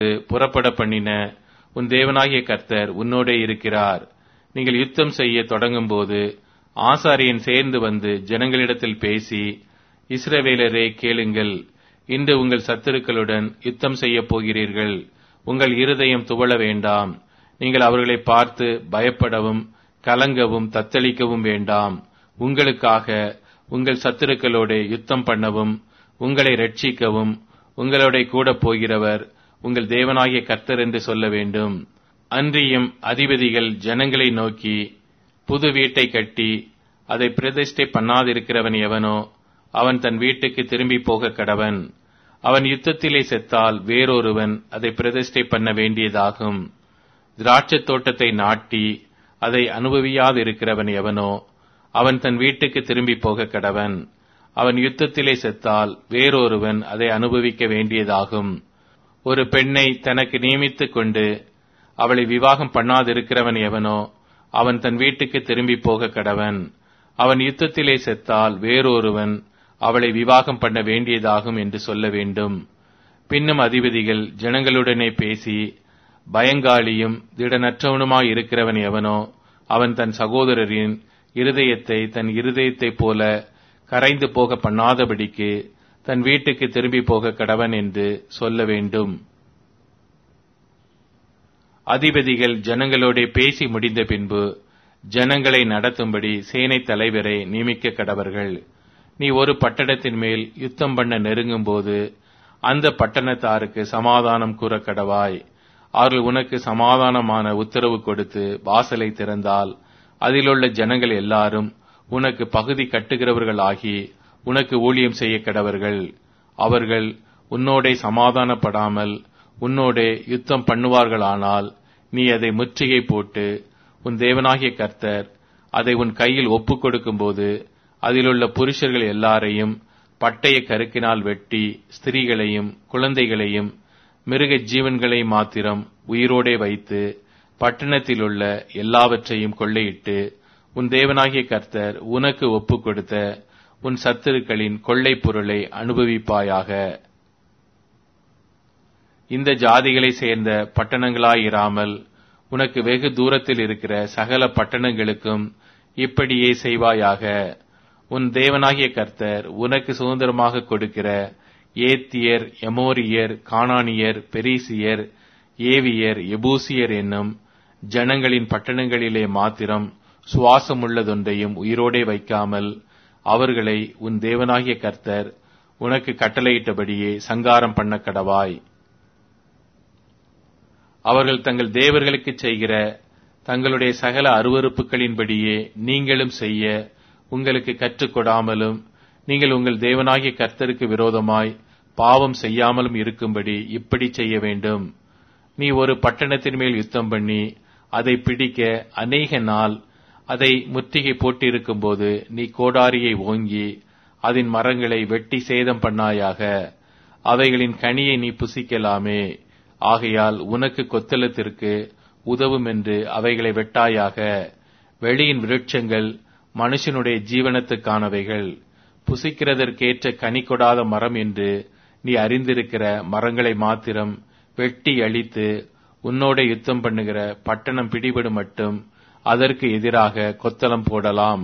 புறப்பட பண்ணின உன் தேவனாகிய கர்த்தர் உன்னோடே இருக்கிறார் நீங்கள் யுத்தம் செய்ய தொடங்கும்போது ஆசாரியன் சேர்ந்து வந்து ஜனங்களிடத்தில் பேசி இஸ்ரவேலரே கேளுங்கள் இன்று உங்கள் சத்துருக்களுடன் யுத்தம் செய்யப் போகிறீர்கள் உங்கள் இருதயம் துவள வேண்டாம் நீங்கள் அவர்களை பார்த்து பயப்படவும் கலங்கவும் தத்தளிக்கவும் வேண்டாம் உங்களுக்காக உங்கள் சத்துருக்களோட யுத்தம் பண்ணவும் உங்களை ரட்சிக்கவும் உங்களோட கூட போகிறவர் உங்கள் தேவனாகிய கர்த்தர் என்று சொல்ல வேண்டும் அன்றியும் அதிபதிகள் ஜனங்களை நோக்கி புது வீட்டை கட்டி அதை பிரதிஷ்டை பண்ணாதிருக்கிறவன் எவனோ அவன் தன் வீட்டுக்கு திரும்பி போக கடவன் அவன் யுத்தத்திலே செத்தால் வேறொருவன் அதை பிரதிஷ்டை பண்ண வேண்டியதாகும் திராட்சத் தோட்டத்தை நாட்டி அதை அனுபவியாதிருக்கிறவன் எவனோ அவன் தன் வீட்டுக்கு திரும்பி போக கடவன் அவன் யுத்தத்திலே செத்தால் வேறொருவன் அதை அனுபவிக்க வேண்டியதாகும் ஒரு பெண்ணை தனக்கு நியமித்துக் கொண்டு அவளை விவாகம் பண்ணாதிருக்கிறவன் எவனோ அவன் தன் வீட்டுக்கு திரும்பி போக கடவன் அவன் யுத்தத்திலே செத்தால் வேறொருவன் அவளை விவாகம் பண்ண வேண்டியதாகும் என்று சொல்ல வேண்டும் பின்னும் அதிபதிகள் ஜனங்களுடனே பேசி பயங்காளியும் திடனற்றவனுமாய் இருக்கிறவன் எவனோ அவன் தன் சகோதரரின் இருதயத்தை தன் இருதயத்தைப் போல கரைந்து போக பண்ணாதபடிக்கு தன் வீட்டுக்கு திரும்பி போக கடவன் என்று சொல்ல வேண்டும் அதிபதிகள் ஜனங்களோட பேசி முடிந்த பின்பு ஜனங்களை நடத்தும்படி சேனை தலைவரை நியமிக்க கடவர்கள் நீ ஒரு பட்டணத்தின் மேல் யுத்தம் பண்ண நெருங்கும் போது அந்த பட்டணத்தாருக்கு சமாதானம் கூற கடவாய் அவர்கள் உனக்கு சமாதானமான உத்தரவு கொடுத்து வாசலை திறந்தால் அதிலுள்ள ஜனங்கள் எல்லாரும் உனக்கு பகுதி கட்டுகிறவர்கள் ஆகி உனக்கு ஊழியம் செய்ய கடவர்கள் அவர்கள் உன்னோடே சமாதானப்படாமல் உன்னோடே யுத்தம் பண்ணுவார்களானால் நீ அதை முற்றுகை போட்டு உன் தேவனாகிய கர்த்தர் அதை உன் கையில் ஒப்புக் கொடுக்கும்போது அதிலுள்ள புருஷர்கள் எல்லாரையும் பட்டய கருக்கினால் வெட்டி ஸ்திரீகளையும் குழந்தைகளையும் மிருக ஜீவன்களை மாத்திரம் உயிரோடே வைத்து பட்டணத்திலுள்ள எல்லாவற்றையும் கொள்ளையிட்டு உன் தேவனாகிய கர்த்தர் உனக்கு ஒப்புக் கொடுத்த உன் சத்துருக்களின் கொள்ளை பொருளை அனுபவிப்பாயாக இந்த ஜாதிகளை சேர்ந்த பட்டணங்களாயிராமல் உனக்கு வெகு தூரத்தில் இருக்கிற சகல பட்டணங்களுக்கும் இப்படியே செய்வாயாக உன் தேவனாகிய கர்த்தர் உனக்கு சுதந்திரமாக கொடுக்கிற ஏத்தியர் எமோரியர் கானானியர் பெரிசியர் ஏவியர் எபூசியர் என்னும் ஜனங்களின் பட்டணங்களிலே மாத்திரம் சுவாசமுள்ளதொன்றையும் உயிரோடே வைக்காமல் அவர்களை உன் தேவனாகிய கர்த்தர் உனக்கு கட்டளையிட்டபடியே சங்காரம் பண்ண கடவாய் அவர்கள் தங்கள் தேவர்களுக்கு செய்கிற தங்களுடைய சகல அருவறுப்புகளின்படியே நீங்களும் செய்ய உங்களுக்கு கற்றுக்கொடாமலும் நீங்கள் உங்கள் தேவனாகிய கர்த்தருக்கு விரோதமாய் பாவம் செய்யாமலும் இருக்கும்படி இப்படி செய்ய வேண்டும் நீ ஒரு பட்டணத்தின் மேல் யுத்தம் பண்ணி அதை பிடிக்க அநேக நாள் அதை முற்றுகை போட்டிருக்கும் போது நீ கோடாரியை ஓங்கி அதன் மரங்களை வெட்டி சேதம் பண்ணாயாக அவைகளின் கனியை நீ புசிக்கலாமே ஆகையால் உனக்கு கொத்தளத்திற்கு உதவும் என்று அவைகளை வெட்டாயாக வெளியின் விருட்சங்கள் மனுஷனுடைய ஜீவனத்துக்கானவைகள் புசிக்கிறதற்கேற்ற கனி கொடாத மரம் என்று நீ அறிந்திருக்கிற மரங்களை மாத்திரம் வெட்டி அழித்து உன்னோட யுத்தம் பண்ணுகிற பட்டணம் பிடிபடு மட்டும் அதற்கு எதிராக கொத்தளம் போடலாம்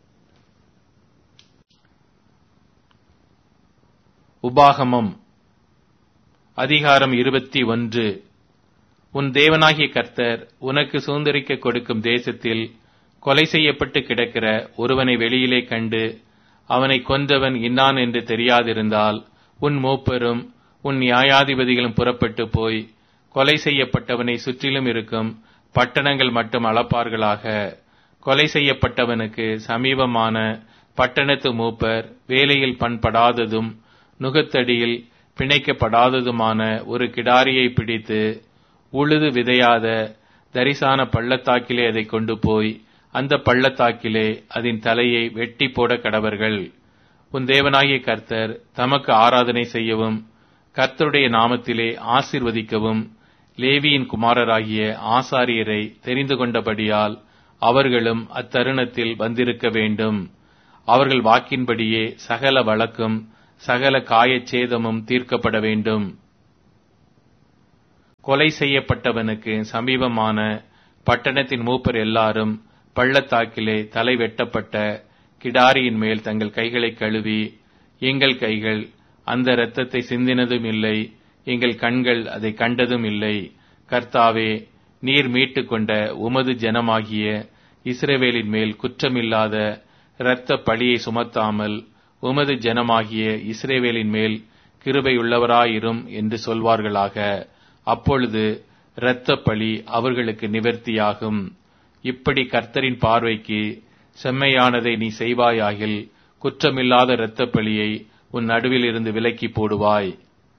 உபாகமம் அதிகாரம் இருபத்தி ஒன்று உன் தேவனாகிய கர்த்தர் உனக்கு சுதந்திரிக்க கொடுக்கும் தேசத்தில் கொலை செய்யப்பட்டு கிடக்கிற ஒருவனை வெளியிலே கண்டு அவனை கொன்றவன் இன்னான் என்று தெரியாதிருந்தால் உன் மூப்பரும் உன் நியாயாதிபதிகளும் புறப்பட்டு போய் கொலை செய்யப்பட்டவனை சுற்றிலும் இருக்கும் பட்டணங்கள் மட்டும் அளப்பார்களாக கொலை செய்யப்பட்டவனுக்கு சமீபமான பட்டணத்து மூப்பர் வேலையில் பண்படாததும் நுகத்தடியில் பிணைக்கப்படாததுமான ஒரு கிடாரியை பிடித்து உழுது விதையாத தரிசான பள்ளத்தாக்கிலே அதை கொண்டு போய் அந்த பள்ளத்தாக்கிலே அதன் தலையை வெட்டி போட கடவர்கள் உன் தேவனாகிய கர்த்தர் தமக்கு ஆராதனை செய்யவும் கர்த்தருடைய நாமத்திலே ஆசிர்வதிக்கவும் லேவியின் குமாரராகிய ஆசாரியரை தெரிந்து கொண்டபடியால் அவர்களும் அத்தருணத்தில் வந்திருக்க வேண்டும் அவர்கள் வாக்கின்படியே சகல வழக்கும் சகல காயச்சேதமும் தீர்க்கப்பட வேண்டும் கொலை செய்யப்பட்டவனுக்கு சமீபமான பட்டணத்தின் மூப்பர் எல்லாரும் பள்ளத்தாக்கிலே தலை வெட்டப்பட்ட கிடாரியின் மேல் தங்கள் கைகளை கழுவி எங்கள் கைகள் அந்த இரத்தத்தை சிந்தினதும் இல்லை எங்கள் கண்கள் அதை கண்டதும் இல்லை கர்த்தாவே நீர் மீட்டு கொண்ட உமது ஜனமாகிய இஸ்ரவேலின் மேல் குற்றமில்லாத இரத்த பழியை சுமத்தாமல் உமது ஜனமாகிய இஸ்ரேவேலின் மேல் கிருபையுள்ளவராயிரும் என்று சொல்வார்களாக அப்பொழுது இரத்த பழி அவர்களுக்கு நிவர்த்தியாகும் இப்படி கர்த்தரின் பார்வைக்கு செம்மையானதை நீ செய்வாயாகில் குற்றமில்லாத இரத்த பழியை உன் நடுவில் இருந்து விலக்கி போடுவாய்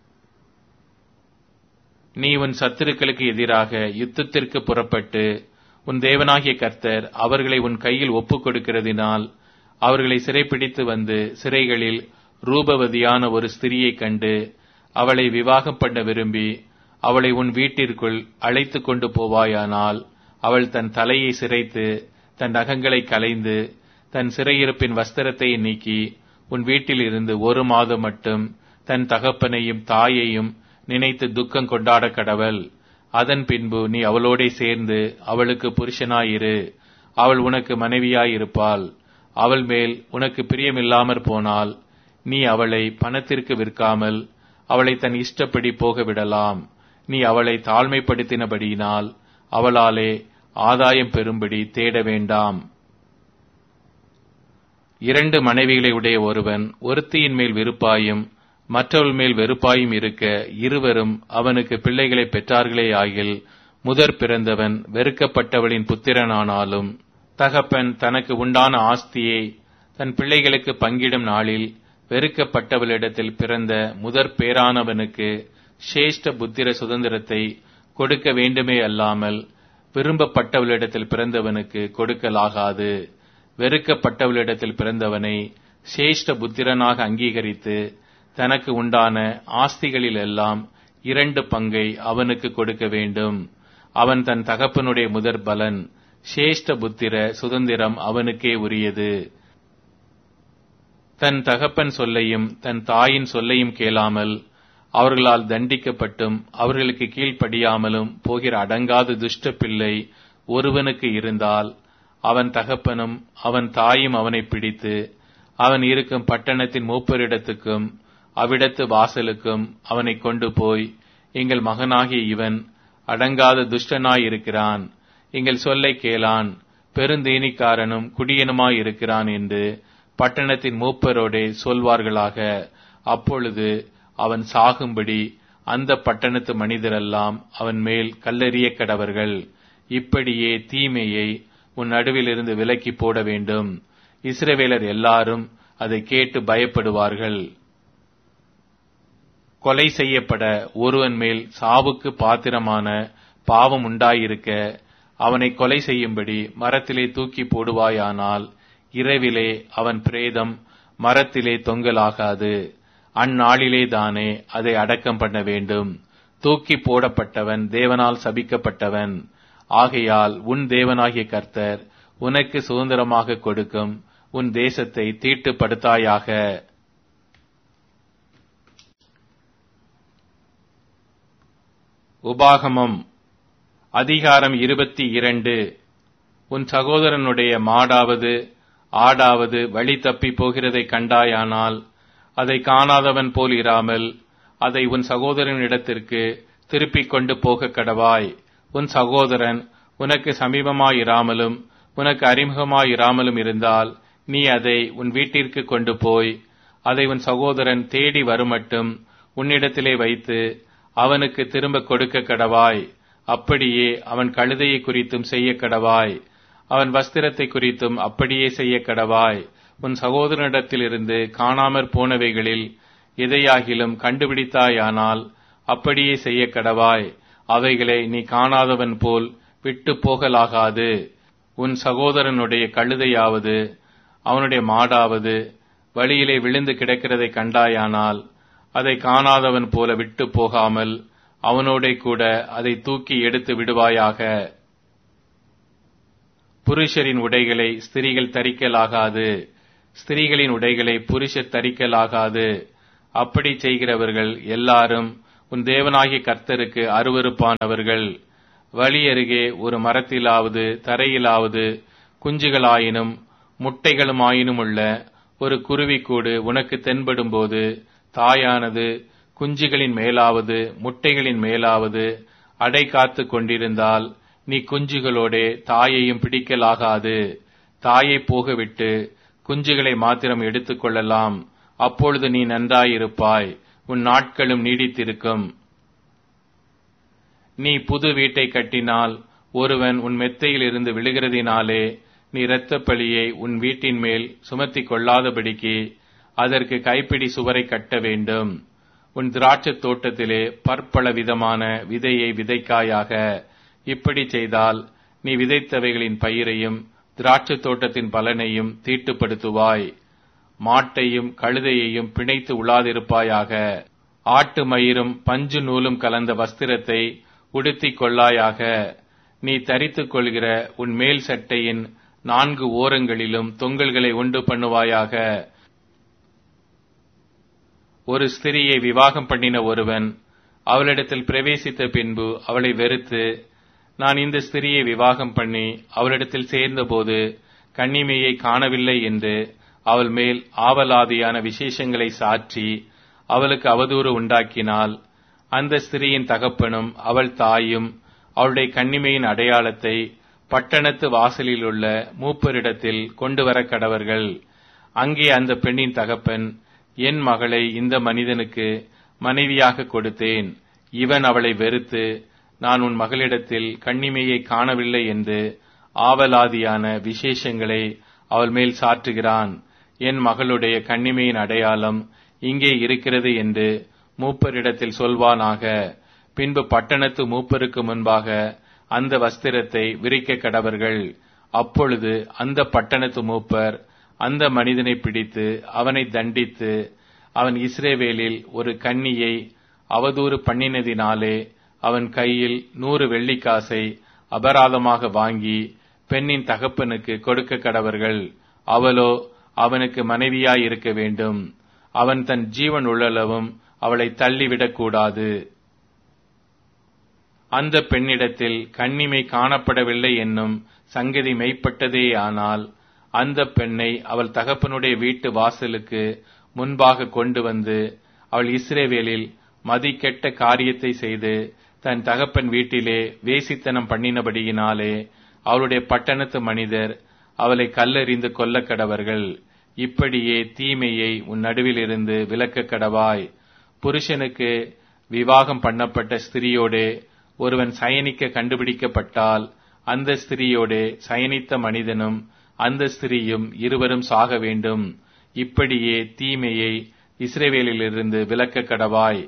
நீ உன் சத்துருக்களுக்கு எதிராக யுத்தத்திற்கு புறப்பட்டு உன் தேவனாகிய கர்த்தர் அவர்களை உன் கையில் ஒப்புக் கொடுக்கிறதினால் அவர்களை சிறைப்பிடித்து வந்து சிறைகளில் ரூபவதியான ஒரு ஸ்திரியைக் கண்டு அவளை விவாகம் பண்ண விரும்பி அவளை உன் வீட்டிற்குள் அழைத்து கொண்டு போவாயானால் அவள் தன் தலையை சிரைத்து தன் நகங்களை கலைந்து தன் சிறையிருப்பின் வஸ்திரத்தை நீக்கி உன் வீட்டில் இருந்து ஒரு மாதம் மட்டும் தன் தகப்பனையும் தாயையும் நினைத்து துக்கம் கொண்டாட கடவள் அதன் பின்பு நீ அவளோடே சேர்ந்து அவளுக்கு புருஷனாயிரு அவள் உனக்கு மனைவியாயிருப்பாள் அவள் மேல் உனக்கு பிரியமில்லாமற் போனால் நீ அவளை பணத்திற்கு விற்காமல் அவளை தன் இஷ்டப்படி போக விடலாம் நீ அவளை தாழ்மைப்படுத்தினபடியினால் அவளாலே ஆதாயம் பெறும்படி தேட வேண்டாம் இரண்டு மனைவிகளை உடைய ஒருவன் ஒருத்தியின் மேல் விருப்பாயும் மற்றவள் மேல் வெறுப்பாயும் இருக்க இருவரும் அவனுக்கு பிள்ளைகளை பெற்றார்களே ஆகில் முதற் பிறந்தவன் வெறுக்கப்பட்டவளின் புத்திரனானாலும் தகப்பன் தனக்கு உண்டான ஆஸ்தியை தன் பிள்ளைகளுக்கு பங்கிடும் நாளில் வெறுக்கப்பட்டவளிடத்தில் பிறந்த முதற் பேரானவனுக்கு சிரேஷ்ட புத்திர சுதந்திரத்தை கொடுக்க வேண்டுமே அல்லாமல் விரும்பப்பட்டவளிடத்தில் பிறந்தவனுக்கு கொடுக்கலாகாது வெறுக்கப்பட்டவளிடத்தில் பிறந்தவனை சிரேஷ்ட புத்திரனாக அங்கீகரித்து தனக்கு உண்டான ஆஸ்திகளில் எல்லாம் இரண்டு பங்கை அவனுக்கு கொடுக்க வேண்டும் அவன் தன் தகப்பனுடைய முதற் பலன் சிரேஷ்ட புத்திர சுதந்திரம் அவனுக்கே உரியது தன் தகப்பன் சொல்லையும் தன் தாயின் சொல்லையும் கேளாமல் அவர்களால் தண்டிக்கப்பட்டும் அவர்களுக்கு கீழ்ப்படியாமலும் போகிற அடங்காத துஷ்ட பிள்ளை ஒருவனுக்கு இருந்தால் அவன் தகப்பனும் அவன் தாயும் அவனை பிடித்து அவன் இருக்கும் பட்டணத்தின் மூப்பரிடத்துக்கும் அவ்விடத்து வாசலுக்கும் அவனை கொண்டு போய் எங்கள் மகனாகிய இவன் அடங்காத துஷ்டனாயிருக்கிறான் எங்கள் சொல்லை கேளான் பெருந்தேனிக்காரனும் குடியனுமாயிருக்கிறான் என்று பட்டணத்தின் மூப்பரோடே சொல்வார்களாக அப்பொழுது அவன் சாகும்படி அந்த பட்டணத்து மனிதரெல்லாம் அவன் மேல் கல்லெறிய கடவர்கள் இப்படியே தீமையை உன் நடுவிலிருந்து விலக்கி போட வேண்டும் இஸ்ரவேலர் எல்லாரும் அதை கேட்டு பயப்படுவார்கள் கொலை செய்யப்பட ஒருவன் மேல் சாவுக்கு பாத்திரமான பாவம் உண்டாயிருக்க அவனை கொலை செய்யும்படி மரத்திலே தூக்கி போடுவாயானால் இரவிலே அவன் பிரேதம் மரத்திலே தொங்கலாகாது அந்நாளிலே தானே அதை அடக்கம் பண்ண வேண்டும் தூக்கி போடப்பட்டவன் தேவனால் சபிக்கப்பட்டவன் ஆகையால் உன் தேவனாகிய கர்த்தர் உனக்கு சுதந்திரமாக கொடுக்கும் உன் தேசத்தை தீட்டுப்படுத்தாயாக உபாகமம் அதிகாரம் இருபத்தி இரண்டு உன் சகோதரனுடைய மாடாவது ஆடாவது வழி தப்பி போகிறதை கண்டாயானால் அதை காணாதவன் போல் இராமல் அதை உன் சகோதரனிடத்திற்கு திருப்பிக் கொண்டு போக கடவாய் உன் சகோதரன் உனக்கு சமீபமாயிராமலும் உனக்கு அறிமுகமாயிராமலும் இருந்தால் நீ அதை உன் வீட்டிற்கு கொண்டு போய் அதை உன் சகோதரன் தேடி வருமட்டும் உன்னிடத்திலே வைத்து அவனுக்கு திரும்ப கொடுக்க கடவாய் அப்படியே அவன் கழுதையை குறித்தும் செய்ய கடவாய் அவன் வஸ்திரத்தை குறித்தும் அப்படியே செய்ய கடவாய் உன் சகோதரனிடத்திலிருந்து காணாமற் போனவைகளில் எதையாகிலும் கண்டுபிடித்தாயானால் அப்படியே செய்ய கடவாய் அவைகளை நீ காணாதவன் போல் விட்டு போகலாகாது உன் சகோதரனுடைய கழுதையாவது அவனுடைய மாடாவது வழியிலே விழுந்து கிடக்கிறதை கண்டாயானால் அதை காணாதவன் போல விட்டு போகாமல் அவனோட கூட அதை தூக்கி எடுத்து விடுவாயாக புருஷரின் உடைகளை ஸ்திரீகள் தரிக்கலாகாது ஸ்திரீகளின் உடைகளை புருஷர் தரிக்கலாகாது அப்படி செய்கிறவர்கள் எல்லாரும் உன் தேவனாகிய கர்த்தருக்கு அருவருப்பானவர்கள் வழி அருகே ஒரு மரத்திலாவது தரையிலாவது குஞ்சுகளாயினும் முட்டைகளுமாயினும் உள்ள ஒரு குருவிக்கூடு உனக்கு தென்படும்போது தாயானது குஞ்சுகளின் மேலாவது முட்டைகளின் மேலாவது அடை காத்து கொண்டிருந்தால் நீ குஞ்சுகளோடே தாயையும் பிடிக்கலாகாது தாயை போகவிட்டு குஞ்சுகளை மாத்திரம் எடுத்துக்கொள்ளலாம் அப்பொழுது நீ நன்றாயிருப்பாய் உன் நாட்களும் நீடித்திருக்கும் நீ புது வீட்டை கட்டினால் ஒருவன் உன் மெத்தையில் இருந்து விழுகிறதினாலே நீ இரத்தப் பழியை உன் வீட்டின் மேல் சுமத்திக் கொள்ளாதபடிக்கு அதற்கு கைப்பிடி சுவரை கட்ட வேண்டும் உன் திராட்சைத் தோட்டத்திலே பற்பல விதமான விதையை விதைக்காயாக இப்படி செய்தால் நீ விதைத்தவைகளின் பயிரையும் திராட்சைத் தோட்டத்தின் பலனையும் தீட்டுப்படுத்துவாய் மாட்டையும் கழுதையையும் பிணைத்து உழாதிருப்பாயாக ஆட்டு மயிரும் பஞ்சு நூலும் கலந்த வஸ்திரத்தை உடுத்திக் கொள்ளாயாக நீ தரித்துக் கொள்கிற உன் மேல் சட்டையின் நான்கு ஓரங்களிலும் தொங்கல்களை உண்டு பண்ணுவாயாக ஒரு ஸ்திரியை விவாகம் பண்ணின ஒருவன் அவளிடத்தில் பிரவேசித்த பின்பு அவளை வெறுத்து நான் இந்த ஸ்திரியை விவாகம் பண்ணி அவளிடத்தில் சேர்ந்தபோது கன்னிமையை காணவில்லை என்று அவள் மேல் ஆவலாதியான விசேஷங்களை சாற்றி அவளுக்கு அவதூறு உண்டாக்கினால் அந்த ஸ்திரியின் தகப்பனும் அவள் தாயும் அவளுடைய கன்னிமையின் அடையாளத்தை பட்டணத்து வாசலில் உள்ள மூப்பரிடத்தில் கொண்டு வர கடவர்கள் அங்கே அந்த பெண்ணின் தகப்பன் என் மகளை இந்த மனிதனுக்கு மனைவியாக கொடுத்தேன் இவன் அவளை வெறுத்து நான் உன் மகளிடத்தில் கண்ணிமையை காணவில்லை என்று ஆவலாதியான விசேஷங்களை அவள் மேல் சாற்றுகிறான் என் மகளுடைய கண்ணிமையின் அடையாளம் இங்கே இருக்கிறது என்று மூப்பரிடத்தில் சொல்வானாக பின்பு பட்டணத்து மூப்பருக்கு முன்பாக அந்த வஸ்திரத்தை விரிக்க கடவர்கள் அப்பொழுது அந்த பட்டணத்து மூப்பர் அந்த மனிதனை பிடித்து அவனை தண்டித்து அவன் இஸ்ரேவேலில் ஒரு கன்னியை அவதூறு பண்ணினதினாலே அவன் கையில் நூறு வெள்ளிக்காசை அபராதமாக வாங்கி பெண்ணின் தகப்பனுக்கு கொடுக்க கடவர்கள் அவளோ அவனுக்கு மனைவியாய் இருக்க வேண்டும் அவன் தன் ஜீவன் உள்ளளவும் அவளை தள்ளிவிடக்கூடாது அந்த பெண்ணிடத்தில் கண்ணிமை காணப்படவில்லை என்னும் சங்கதி மெய்ப்பட்டதேயானால் அந்த பெண்ணை அவள் தகப்பனுடைய வீட்டு வாசலுக்கு முன்பாக கொண்டு வந்து அவள் இஸ்ரேவேலில் மதிக்கெட்ட காரியத்தை செய்து தன் தகப்பன் வீட்டிலே வேசித்தனம் பண்ணினபடியினாலே அவளுடைய பட்டணத்து மனிதர் அவளை கல்லெறிந்து கொல்ல கடவர்கள் இப்படியே தீமையை உன் நடுவிலிருந்து விலக்க கடவாய் புருஷனுக்கு விவாகம் பண்ணப்பட்ட ஸ்திரியோடே ஒருவன் சயனிக்க கண்டுபிடிக்கப்பட்டால் அந்த ஸ்திரியோடே சயனித்த மனிதனும் அந்த ஸ்திரியும் இருவரும் சாக வேண்டும் இப்படியே தீமையை இஸ்ரேவேலிலிருந்து விலக்க கடவாய்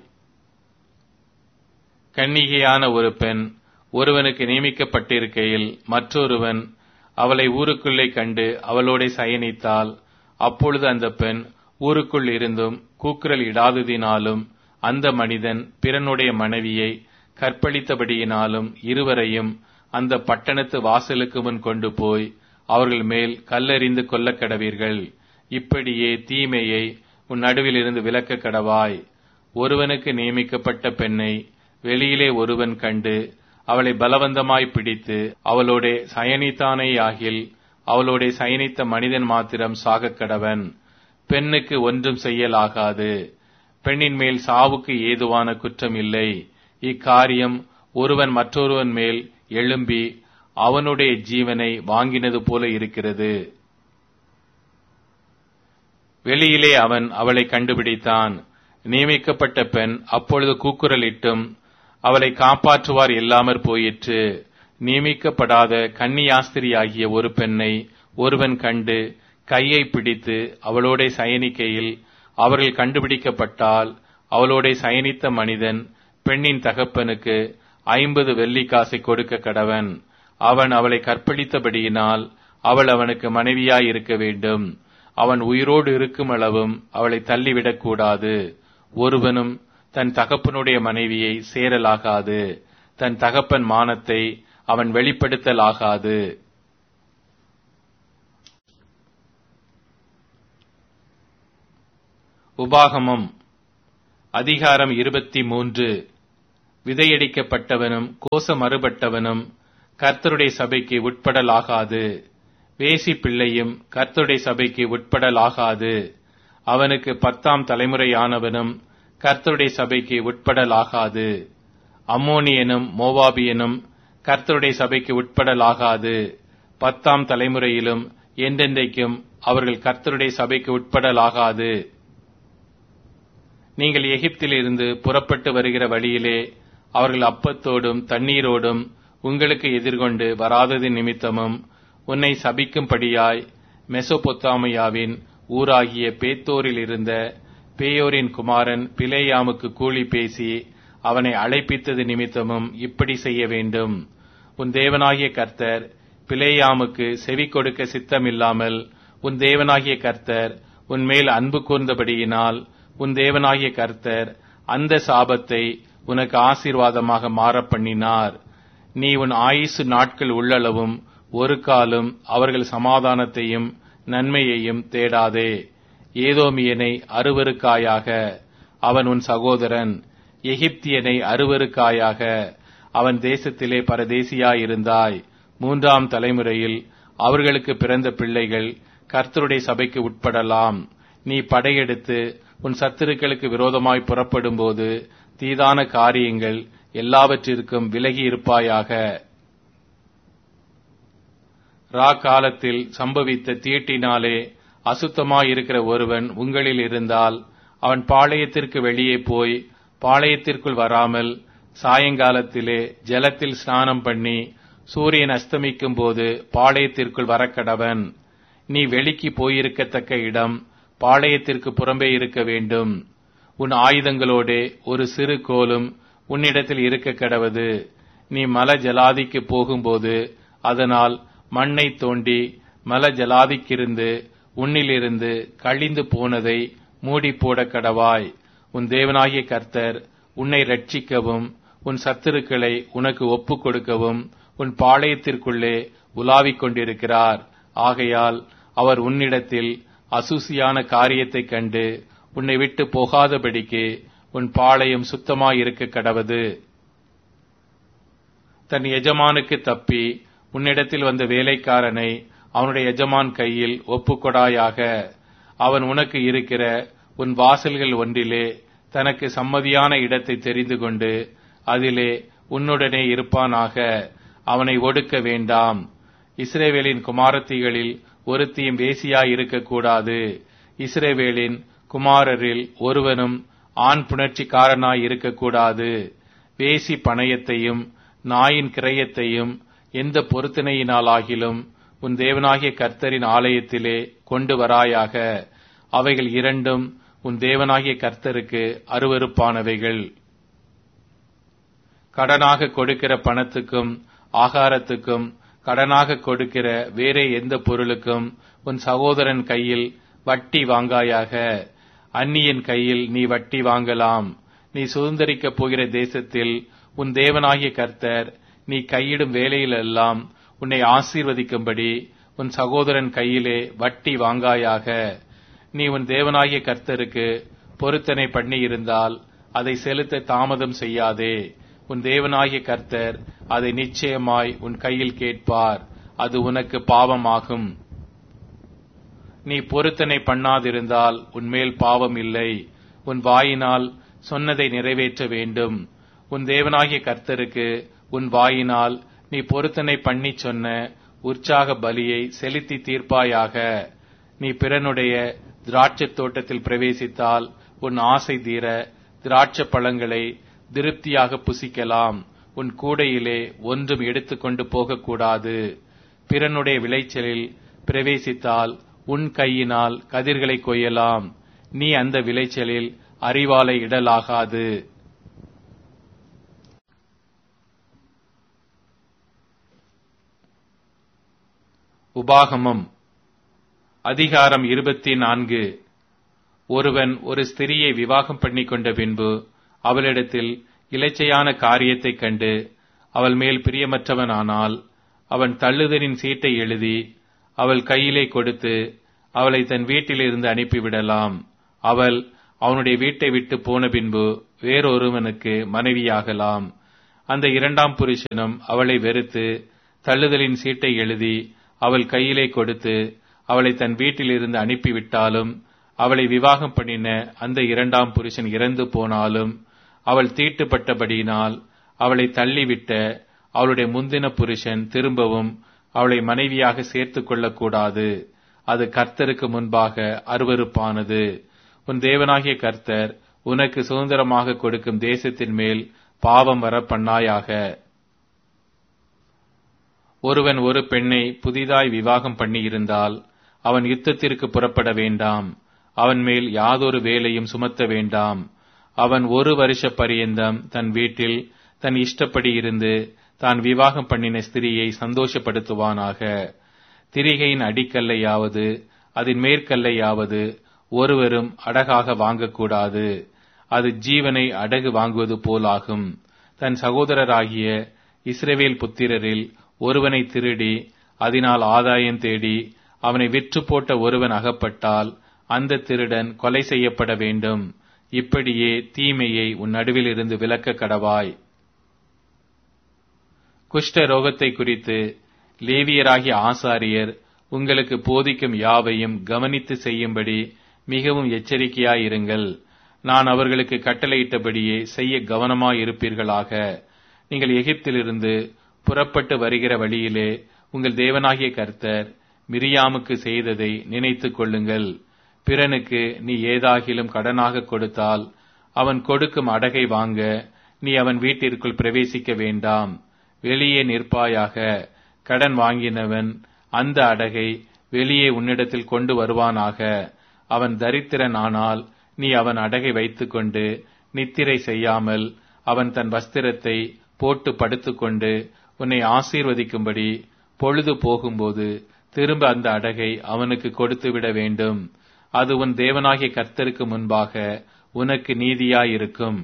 கன்னிகையான ஒரு பெண் ஒருவனுக்கு நியமிக்கப்பட்டிருக்கையில் மற்றொருவன் அவளை ஊருக்குள்ளே கண்டு அவளோட சயனித்தால் அப்பொழுது அந்த பெண் ஊருக்குள் இருந்தும் கூக்குரல் இடாததினாலும் அந்த மனிதன் பிறனுடைய மனைவியை கற்பழித்தபடியினாலும் இருவரையும் அந்த பட்டணத்து வாசலுக்கு முன் கொண்டு போய் அவர்கள் மேல் கல்லெறிந்து கொல்ல கடவீர்கள் இப்படியே தீமையை உன் நடுவிலிருந்து விலக்க கடவாய் ஒருவனுக்கு நியமிக்கப்பட்ட பெண்ணை வெளியிலே ஒருவன் கண்டு அவளை பலவந்தமாய் பிடித்து அவளோட சயனித்தானேயாகில் அவளோட சயனித்த மனிதன் மாத்திரம் சாகக் கடவன் பெண்ணுக்கு ஒன்றும் செய்யலாகாது பெண்ணின் மேல் சாவுக்கு ஏதுவான குற்றம் இல்லை இக்காரியம் ஒருவன் மற்றொருவன் மேல் எழும்பி அவனுடைய ஜீவனை வாங்கினது போல இருக்கிறது வெளியிலே அவன் அவளை கண்டுபிடித்தான் நியமிக்கப்பட்ட பெண் அப்பொழுது கூக்குரலிட்டும் அவளை காப்பாற்றுவார் இல்லாமற் போயிற்று நியமிக்கப்படாத கன்னியாஸ்திரியாகிய ஒரு பெண்ணை ஒருவன் கண்டு கையை பிடித்து அவளோட சயனிக்கையில் அவர்கள் கண்டுபிடிக்கப்பட்டால் அவளோட சயனித்த மனிதன் பெண்ணின் தகப்பனுக்கு ஐம்பது வெள்ளிக்காசை கொடுக்க கடவன் அவன் அவளை கற்பழித்தபடியினால் அவள் அவனுக்கு மனைவியாய் இருக்க வேண்டும் அவன் உயிரோடு இருக்கும் அளவும் அவளை தள்ளிவிடக் கூடாது ஒருவனும் தன் தகப்பனுடைய மனைவியை சேரலாகாது தன் தகப்பன் மானத்தை அவன் வெளிப்படுத்தலாகாது உபாகமம் அதிகாரம் இருபத்தி மூன்று விதையடிக்கப்பட்டவனும் கோசமறுபட்டவனும் கர்த்தருடைய சபைக்கு உட்படலாகாது வேசி பிள்ளையும் கர்த்தருடைய சபைக்கு உட்படலாகாது அவனுக்கு பத்தாம் தலைமுறையானவனும் கர்த்தருடைய சபைக்கு உட்படலாகாது அம்மோனியனும் மோவாபியனும் கர்த்தருடைய சபைக்கு உட்படலாகாது பத்தாம் தலைமுறையிலும் என்றென்றைக்கும் அவர்கள் கர்த்தருடைய சபைக்கு உட்படலாகாது நீங்கள் எகிப்திலிருந்து புறப்பட்டு வருகிற வழியிலே அவர்கள் அப்பத்தோடும் தண்ணீரோடும் உங்களுக்கு எதிர்கொண்டு வராதது நிமித்தமும் உன்னை சபிக்கும்படியாய் மெசொபொத்தாமியாவின் ஊராகிய பேத்தோரில் இருந்த பேயோரின் குமாரன் பிலேயாமுக்கு கூலி பேசி அவனை அழைப்பித்தது நிமித்தமும் இப்படி செய்ய வேண்டும் உன் தேவனாகிய கர்த்தர் பிலேயாமுக்கு செவி கொடுக்க சித்தமில்லாமல் உன் தேவனாகிய கர்த்தர் உன் மேல் அன்பு கூர்ந்தபடியினால் உன் தேவனாகிய கர்த்தர் அந்த சாபத்தை உனக்கு ஆசீர்வாதமாக மாற பண்ணினார் நீ உன் ஆயுசு நாட்கள் உள்ளளவும் ஒரு காலம் அவர்கள் சமாதானத்தையும் நன்மையையும் தேடாதே ஏதோமியனை அருவருக்காயாக அவன் உன் சகோதரன் எகிப்தியனை அருவருக்காயாக அவன் தேசத்திலே பரதேசியாயிருந்தாய் மூன்றாம் தலைமுறையில் அவர்களுக்கு பிறந்த பிள்ளைகள் கர்த்தருடைய சபைக்கு உட்படலாம் நீ படையெடுத்து உன் சத்துருக்களுக்கு விரோதமாய் புறப்படும்போது தீதான காரியங்கள் எல்லாவற்றிற்கும் விலகி இருப்பாயாக ரா காலத்தில் சம்பவித்த தீட்டினாலே அசுத்தமாயிருக்கிற ஒருவன் உங்களில் இருந்தால் அவன் பாளையத்திற்கு வெளியே போய் பாளையத்திற்குள் வராமல் சாயங்காலத்திலே ஜலத்தில் ஸ்நானம் பண்ணி சூரியன் அஸ்தமிக்கும் போது பாளையத்திற்குள் வரக்கடவன் நீ வெளிக்கு போயிருக்கத்தக்க இடம் பாளையத்திற்கு புறம்பே இருக்க வேண்டும் உன் ஆயுதங்களோடே ஒரு சிறு கோலும் உன்னிடத்தில் இருக்க கடவது நீ மல ஜலாதிக்கு போகும்போது அதனால் மண்ணை தோண்டி மல ஜலாதிக்கிருந்து உன்னிலிருந்து கழிந்து போனதை மூடி போட கடவாய் உன் தேவனாகிய கர்த்தர் உன்னை ரட்சிக்கவும் உன் சத்துருக்களை உனக்கு ஒப்புக் கொடுக்கவும் உன் பாளையத்திற்குள்ளே உலாவிக் கொண்டிருக்கிறார் ஆகையால் அவர் உன்னிடத்தில் அசூசியான காரியத்தைக் கண்டு உன்னை விட்டு போகாதபடிக்கு உன் பாளையம் சுத்தமாயிருக்க கடவது தன் எஜமானுக்கு தப்பி உன்னிடத்தில் வந்த வேலைக்காரனை அவனுடைய எஜமான் கையில் ஒப்புக்கொடாயாக அவன் உனக்கு இருக்கிற உன் வாசல்கள் ஒன்றிலே தனக்கு சம்மதியான இடத்தை தெரிந்து கொண்டு அதிலே உன்னுடனே இருப்பானாக அவனை ஒடுக்க வேண்டாம் இஸ்ரேவேலின் குமாரத்திகளில் ஒருத்தியும் வேசியாய் இருக்கக்கூடாது இஸ்ரேவேலின் குமாரரில் ஒருவனும் ஆண் புணர்ச்சிக்காரனாய் இருக்கக்கூடாது வேசி பணயத்தையும் நாயின் கிரயத்தையும் எந்த பொருத்தனையினாலாகிலும் உன் தேவனாகிய கர்த்தரின் ஆலயத்திலே கொண்டு வராயாக அவைகள் இரண்டும் உன் தேவனாகிய கர்த்தருக்கு அருவருப்பானவைகள் கடனாக கொடுக்கிற பணத்துக்கும் ஆகாரத்துக்கும் கடனாக கொடுக்கிற வேறே எந்த பொருளுக்கும் உன் சகோதரன் கையில் வட்டி வாங்காயாக அந்நியன் கையில் நீ வட்டி வாங்கலாம் நீ சுதந்திரிக்கப் போகிற தேசத்தில் உன் தேவனாகிய கர்த்தர் நீ கையிடும் வேலையிலெல்லாம் உன்னை ஆசீர்வதிக்கும்படி உன் சகோதரன் கையிலே வட்டி வாங்காயாக நீ உன் தேவனாகிய கர்த்தருக்கு பொருத்தனை பண்ணி இருந்தால் அதை செலுத்த தாமதம் செய்யாதே உன் தேவனாகிய கர்த்தர் அதை நிச்சயமாய் உன் கையில் கேட்பார் அது உனக்கு பாவமாகும் நீ பொருத்தனை பண்ணாதிருந்தால் உன்மேல் பாவம் இல்லை உன் வாயினால் சொன்னதை நிறைவேற்ற வேண்டும் உன் தேவனாகிய கர்த்தருக்கு உன் வாயினால் நீ பொருத்தனை பண்ணி சொன்ன உற்சாக பலியை செலுத்தி தீர்ப்பாயாக நீ பிறனுடைய திராட்சைத் தோட்டத்தில் பிரவேசித்தால் உன் ஆசை தீர திராட்சை பழங்களை திருப்தியாக புசிக்கலாம் உன் கூடையிலே ஒன்றும் எடுத்துக்கொண்டு போகக்கூடாது பிறனுடைய விளைச்சலில் பிரவேசித்தால் உன் கையினால் கதிர்களை கொய்யலாம் நீ அந்த விளைச்சலில் அறிவாலை இடலாகாது உபாகமம் அதிகாரம் இருபத்தி நான்கு ஒருவன் ஒரு ஸ்திரியை விவாகம் பண்ணிக் கொண்ட பின்பு அவளிடத்தில் இலைச்சையான காரியத்தைக் கண்டு அவள் மேல் பிரியமற்றவனானால் அவன் தள்ளுதலின் சீட்டை எழுதி அவள் கையிலே கொடுத்து அவளை தன் வீட்டிலிருந்து அனுப்பிவிடலாம் அவள் அவனுடைய வீட்டை விட்டு போன பின்பு வேறொருவனுக்கு மனைவியாகலாம் அந்த இரண்டாம் புருஷனும் அவளை வெறுத்து தள்ளுதலின் சீட்டை எழுதி அவள் கையிலே கொடுத்து அவளை தன் வீட்டிலிருந்து அனுப்பிவிட்டாலும் அவளை விவாகம் பண்ணின அந்த இரண்டாம் புருஷன் இறந்து போனாலும் அவள் தீட்டுப்பட்டபடியினால் அவளை தள்ளிவிட்ட அவளுடைய முந்தின புருஷன் திரும்பவும் அவளை மனைவியாக சேர்த்துக் கொள்ளக்கூடாது அது கர்த்தருக்கு முன்பாக அருவருப்பானது உன் தேவனாகிய கர்த்தர் உனக்கு சுதந்திரமாக கொடுக்கும் தேசத்தின் மேல் பாவம் வர பண்ணாயாக ஒருவன் ஒரு பெண்ணை புதிதாய் விவாகம் பண்ணியிருந்தால் அவன் யுத்தத்திற்கு புறப்பட வேண்டாம் அவன் மேல் யாதொரு வேலையும் சுமத்த வேண்டாம் அவன் ஒரு வருஷ பரியந்தம் தன் வீட்டில் தன் இஷ்டப்படி இருந்து தான் விவாகம் பண்ணின ஸ்திரியை சந்தோஷப்படுத்துவானாக திரிகையின் அடிக்கல்லையாவது அதன் மேற்கல்லையாவது ஒருவரும் அடகாக வாங்கக்கூடாது அது ஜீவனை அடகு வாங்குவது போலாகும் தன் சகோதரராகிய இஸ்ரவேல் புத்திரரில் ஒருவனை திருடி அதனால் ஆதாயம் தேடி அவனை விற்று போட்ட ஒருவன் அகப்பட்டால் அந்த திருடன் கொலை செய்யப்பட வேண்டும் இப்படியே தீமையை உன் நடுவில் இருந்து விலக்க கடவாய் குஷ்ட ரோகத்தை குறித்து லேவியராகிய ஆசாரியர் உங்களுக்கு போதிக்கும் யாவையும் கவனித்து செய்யும்படி மிகவும் எச்சரிக்கையாயிருங்கள் நான் அவர்களுக்கு கட்டளையிட்டபடியே செய்ய கவனமாயிருப்பீர்களாக நீங்கள் எகிப்திலிருந்து புறப்பட்டு வருகிற வழியிலே உங்கள் தேவனாகிய கர்த்தர் மிரியாமுக்கு செய்ததை நினைத்துக் கொள்ளுங்கள் பிறனுக்கு நீ ஏதாகிலும் கடனாக கொடுத்தால் அவன் கொடுக்கும் அடகை வாங்க நீ அவன் வீட்டிற்குள் பிரவேசிக்க வேண்டாம் வெளியே நிற்பாயாக கடன் வாங்கினவன் அந்த அடகை வெளியே உன்னிடத்தில் கொண்டு வருவானாக அவன் தரித்திரன் ஆனால் நீ அவன் அடகை வைத்துக்கொண்டு நித்திரை செய்யாமல் அவன் தன் வஸ்திரத்தை போட்டு படுத்துக்கொண்டு உன்னை ஆசீர்வதிக்கும்படி பொழுது போகும்போது திரும்ப அந்த அடகை அவனுக்கு கொடுத்து விட வேண்டும் அது உன் தேவனாகிய கர்த்தருக்கு முன்பாக உனக்கு நீதியாயிருக்கும்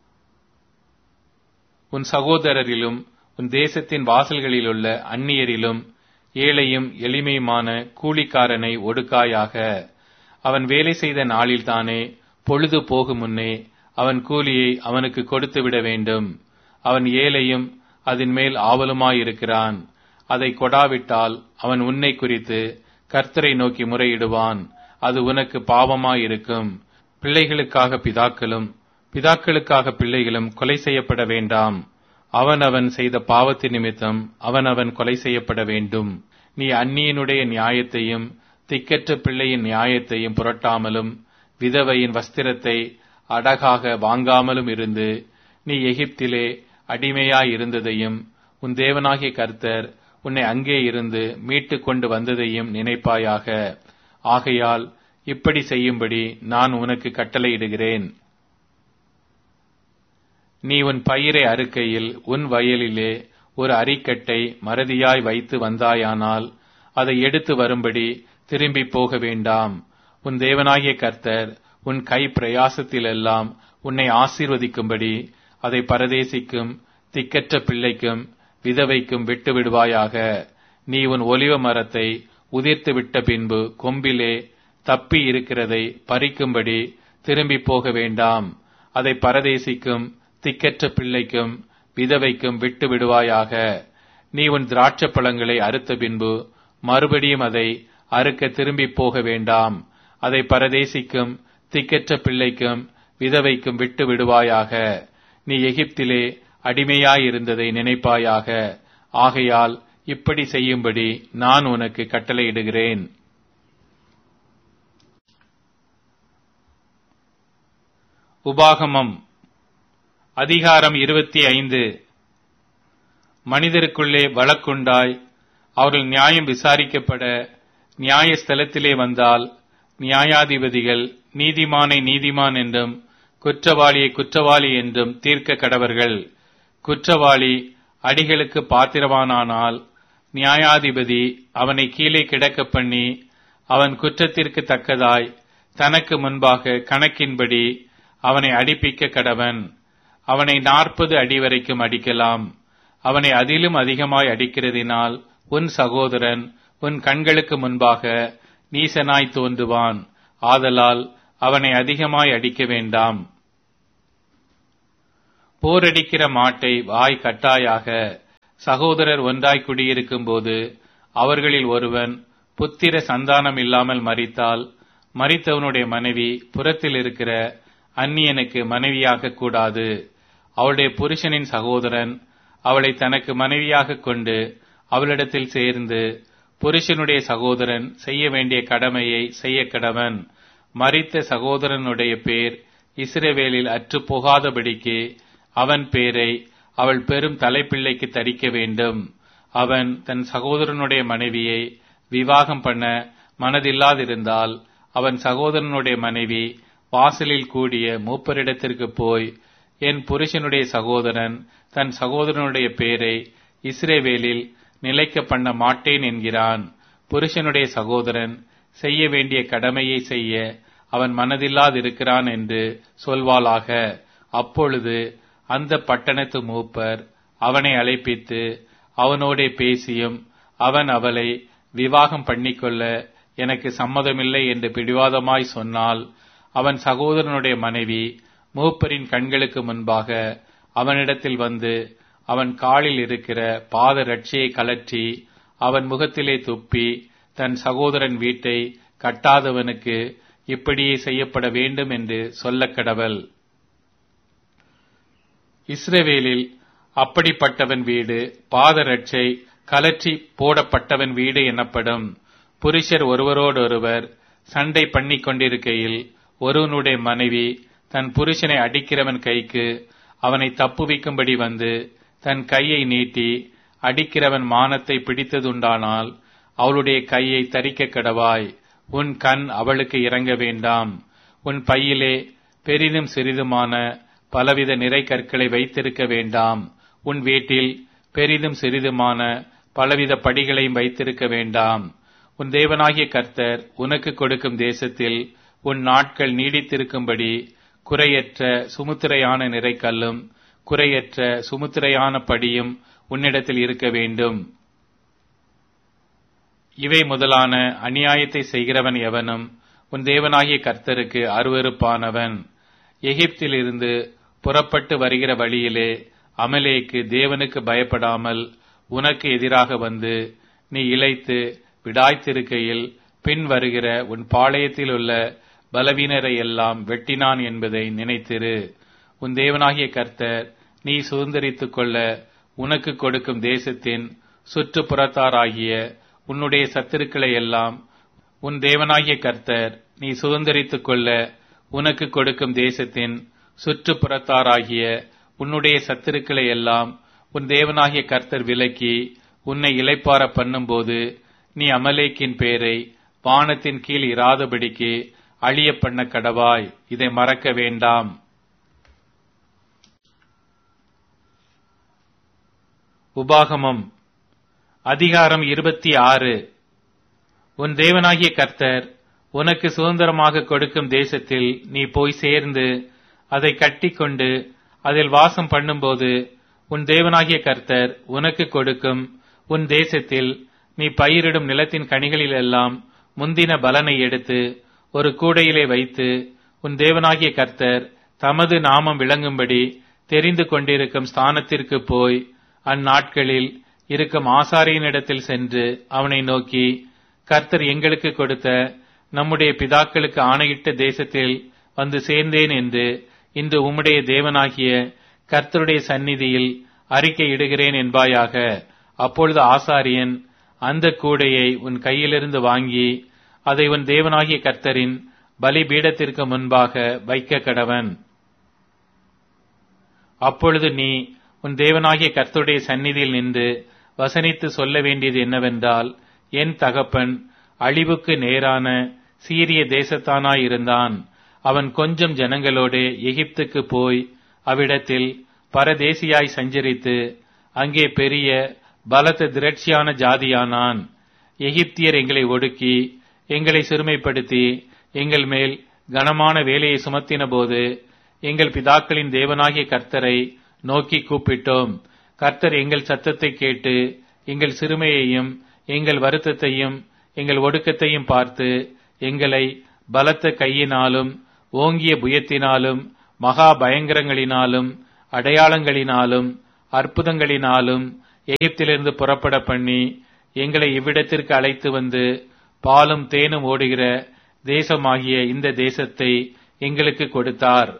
உன் சகோதரரிலும் உன் தேசத்தின் வாசல்களிலுள்ள அந்நியரிலும் ஏழையும் எளிமையுமான கூலிக்காரனை ஒடுக்காயாக அவன் வேலை செய்த நாளில்தானே பொழுது போகும் முன்னே அவன் கூலியை அவனுக்கு கொடுத்து விட வேண்டும் அவன் ஏழையும் அதன் மேல் ஆவலுமாயிருக்கிறான் அதை கொடாவிட்டால் அவன் உன்னை குறித்து கர்த்தரை நோக்கி முறையிடுவான் அது உனக்கு பாவமாயிருக்கும் பிள்ளைகளுக்காக பிதாக்களும் பிதாக்களுக்காக பிள்ளைகளும் கொலை செய்யப்பட வேண்டாம் அவனவன் செய்த பாவத்தின் நிமித்தம் அவனவன் கொலை செய்யப்பட வேண்டும் நீ அந்நியனுடைய நியாயத்தையும் திக்கற்ற பிள்ளையின் நியாயத்தையும் புரட்டாமலும் விதவையின் வஸ்திரத்தை அடகாக வாங்காமலும் இருந்து நீ எகிப்திலே அடிமையாயிருந்ததையும் உன் தேவனாகிய கர்த்தர் உன்னை அங்கே இருந்து மீட்டுக் கொண்டு வந்ததையும் நினைப்பாயாக ஆகையால் இப்படி செய்யும்படி நான் உனக்கு கட்டளையிடுகிறேன் நீ உன் பயிரை அறுக்கையில் உன் வயலிலே ஒரு அரிக்கட்டை மறதியாய் வைத்து வந்தாயானால் அதை எடுத்து வரும்படி திரும்பி போக வேண்டாம் உன் தேவனாகிய கர்த்தர் உன் கை பிரயாசத்திலெல்லாம் உன்னை ஆசீர்வதிக்கும்படி அதை பரதேசிக்கும் திக்கற்ற பிள்ளைக்கும் விதவைக்கும் விட்டு விடுவாயாக நீ உன் ஒலிவ மரத்தை உதிர்த்து விட்ட பின்பு கொம்பிலே தப்பி இருக்கிறதை பறிக்கும்படி திரும்பி போக வேண்டாம் அதை பரதேசிக்கும் திக்கற்ற பிள்ளைக்கும் விதவைக்கும் விட்டு விடுவாயாக நீ உன் திராட்சை பழங்களை அறுத்த பின்பு மறுபடியும் அதை அறுக்க திரும்பி போக வேண்டாம் அதை பரதேசிக்கும் திக்கற்ற பிள்ளைக்கும் விதவைக்கும் விட்டு விடுவாயாக நீ எகிப்திலே அடிமையாயிருந்ததை நினைப்பாயாக ஆகையால் இப்படி செய்யும்படி நான் உனக்கு கட்டளையிடுகிறேன் உபாகமம் அதிகாரம் இருபத்தி ஐந்து மனிதருக்குள்ளே வழக்குண்டாய் அவர்கள் நியாயம் விசாரிக்கப்பட நியாய ஸ்தலத்திலே வந்தால் நியாயாதிபதிகள் நீதிமானை நீதிமான் என்றும் குற்றவாளியை குற்றவாளி என்றும் தீர்க்க கடவர்கள் குற்றவாளி அடிகளுக்கு பாத்திரவானானால் நியாயாதிபதி அவனை கீழே கிடக்க பண்ணி அவன் குற்றத்திற்கு தக்கதாய் தனக்கு முன்பாக கணக்கின்படி அவனை அடிப்பிக்க கடவன் அவனை நாற்பது அடி வரைக்கும் அடிக்கலாம் அவனை அதிலும் அதிகமாய் அடிக்கிறதினால் உன் சகோதரன் உன் கண்களுக்கு முன்பாக நீசனாய் தோன்றுவான் ஆதலால் அவனை அதிகமாய் அடிக்க வேண்டாம் போரடிக்கிற மாட்டை வாய் கட்டாயாக சகோதரர் ஒன்றாய் குடியிருக்கும் போது அவர்களில் ஒருவன் புத்திர சந்தானம் இல்லாமல் மரித்தால் மரித்தவனுடைய மனைவி புறத்தில் இருக்கிற அந்நியனுக்கு மனைவியாக கூடாது அவளுடைய புருஷனின் சகோதரன் அவளை தனக்கு மனைவியாக கொண்டு அவளிடத்தில் சேர்ந்து புருஷனுடைய சகோதரன் செய்ய வேண்டிய கடமையை செய்ய கடவன் மரித்த சகோதரனுடைய பேர் இஸ்ரவேலில் அற்று போகாதபடிக்கு அவன் பேரை அவள் பெரும் தலைப்பிள்ளைக்கு தரிக்க வேண்டும் அவன் தன் சகோதரனுடைய மனைவியை விவாகம் பண்ண மனதில்லாதிருந்தால் அவன் சகோதரனுடைய மனைவி வாசலில் கூடிய மூப்பரிடத்திற்கு போய் என் புருஷனுடைய சகோதரன் தன் சகோதரனுடைய பேரை இஸ்ரேவேலில் நிலைக்க பண்ண மாட்டேன் என்கிறான் புருஷனுடைய சகோதரன் செய்ய வேண்டிய கடமையை செய்ய அவன் மனதில்லாதிருக்கிறான் என்று சொல்வாளாக அப்பொழுது அந்த பட்டணத்து மூப்பர் அவனை அழைப்பித்து அவனோடே பேசியும் அவன் அவளை விவாகம் பண்ணிக்கொள்ள எனக்கு சம்மதமில்லை என்று பிடிவாதமாய் சொன்னால் அவன் சகோதரனுடைய மனைவி மூப்பரின் கண்களுக்கு முன்பாக அவனிடத்தில் வந்து அவன் காலில் இருக்கிற பாத ரட்சியை கலற்றி அவன் முகத்திலே துப்பி தன் சகோதரன் வீட்டை கட்டாதவனுக்கு இப்படியே செய்யப்பட வேண்டும் என்று சொல்லக் கடவல் இஸ்ரவேலில் அப்படிப்பட்டவன் வீடு பாதரட்சை கலற்றி போடப்பட்டவன் வீடு எனப்படும் புருஷர் ஒருவரோடொருவர் சண்டை பண்ணிக் கொண்டிருக்கையில் ஒருவனுடைய மனைவி தன் புருஷனை அடிக்கிறவன் கைக்கு அவனை தப்புவிக்கும்படி வந்து தன் கையை நீட்டி அடிக்கிறவன் மானத்தை பிடித்ததுண்டானால் அவளுடைய கையை தரிக்க கடவாய் உன் கண் அவளுக்கு இறங்க வேண்டாம் உன் பையிலே பெரிதும் சிறிதுமான பலவித நிறை கற்களை வைத்திருக்க வேண்டாம் உன் வீட்டில் பெரிதும் சிறிதுமான பலவித படிகளையும் வைத்திருக்க வேண்டாம் உன் தேவனாகிய கர்த்தர் உனக்கு கொடுக்கும் தேசத்தில் உன் நாட்கள் நீடித்திருக்கும்படி குறையற்ற சுமுத்திரையான நிறைக்கல்லும் குறையற்ற சுமுத்திரையான படியும் உன்னிடத்தில் இருக்க வேண்டும் இவை முதலான அநியாயத்தை செய்கிறவன் எவனும் உன் தேவனாகிய கர்த்தருக்கு அருவருப்பானவன் எகிப்திலிருந்து புறப்பட்டு வருகிற வழியிலே அமலேக்கு தேவனுக்கு பயப்படாமல் உனக்கு எதிராக வந்து நீ இழைத்து விடாய்த்திருக்கையில் பின் வருகிற உன் பாளையத்தில் உள்ள பலவீனரை எல்லாம் வெட்டினான் என்பதை நினைத்திரு உன் தேவனாகிய கர்த்தர் நீ சுதந்திரித்துக் கொள்ள உனக்கு கொடுக்கும் தேசத்தின் சுற்றுப்புறத்தாராகிய உன்னுடைய சத்துருக்களை எல்லாம் உன் தேவனாகிய கர்த்தர் நீ சுதந்திரித்துக் கொள்ள உனக்கு கொடுக்கும் தேசத்தின் சுற்றுப்புறத்தாராகிய உன்னுடைய சத்துருக்களை எல்லாம் உன் தேவனாகிய கர்த்தர் விலக்கி உன்னை இளைப்பார பண்ணும்போது நீ அமலேக்கின் பேரை வானத்தின் கீழ் இராதபடிக்கு அழிய பண்ண கடவாய் இதை மறக்க வேண்டாம் உபாகமம் அதிகாரம் இருபத்தி ஆறு உன் தேவனாகிய கர்த்தர் உனக்கு சுதந்திரமாக கொடுக்கும் தேசத்தில் நீ போய் சேர்ந்து அதை கட்டிக்கொண்டு அதில் வாசம் பண்ணும்போது உன் தேவனாகிய கர்த்தர் உனக்கு கொடுக்கும் உன் தேசத்தில் நீ பயிரிடும் நிலத்தின் கனிகளிலெல்லாம் முந்தின பலனை எடுத்து ஒரு கூடையிலே வைத்து உன் தேவனாகிய கர்த்தர் தமது நாமம் விளங்கும்படி தெரிந்து கொண்டிருக்கும் ஸ்தானத்திற்கு போய் அந்நாட்களில் இருக்கும் ஆசாரியனிடத்தில் சென்று அவனை நோக்கி கர்த்தர் எங்களுக்கு கொடுத்த நம்முடைய பிதாக்களுக்கு ஆணையிட்ட தேசத்தில் வந்து சேர்ந்தேன் என்று இன்று உம்முடைய தேவனாகிய கர்த்தருடைய சந்நிதியில் அறிக்கை இடுகிறேன் என்பாயாக அப்பொழுது ஆசாரியன் அந்த கூடையை உன் கையிலிருந்து வாங்கி அதை உன் தேவனாகிய கர்த்தரின் பலிபீடத்திற்கு முன்பாக வைக்க கடவன் அப்பொழுது நீ உன் தேவனாகிய கர்த்தருடைய சந்நிதியில் நின்று வசனித்து சொல்ல வேண்டியது என்னவென்றால் என் தகப்பன் அழிவுக்கு நேரான சீரிய தேசத்தானாயிருந்தான் அவன் கொஞ்சம் ஜனங்களோடு எகிப்துக்கு போய் அவ்விடத்தில் பரதேசியாய் சஞ்சரித்து அங்கே பெரிய பலத்த திரட்சியான ஜாதியானான் எகிப்தியர் எங்களை ஒடுக்கி எங்களை சிறுமைப்படுத்தி எங்கள் மேல் கனமான வேலையை சுமத்தின போது எங்கள் பிதாக்களின் தேவனாகிய கர்த்தரை நோக்கி கூப்பிட்டோம் கர்த்தர் எங்கள் சத்தத்தை கேட்டு எங்கள் சிறுமையையும் எங்கள் வருத்தத்தையும் எங்கள் ஒடுக்கத்தையும் பார்த்து எங்களை பலத்த கையினாலும் ஓங்கிய புயத்தினாலும் மகா பயங்கரங்களினாலும் அடையாளங்களினாலும் அற்புதங்களினாலும் எகிப்திலிருந்து புறப்பட பண்ணி எங்களை இவ்விடத்திற்கு அழைத்து வந்து பாலும் தேனும் ஓடுகிற தேசமாகிய இந்த தேசத்தை எங்களுக்கு கொடுத்தார்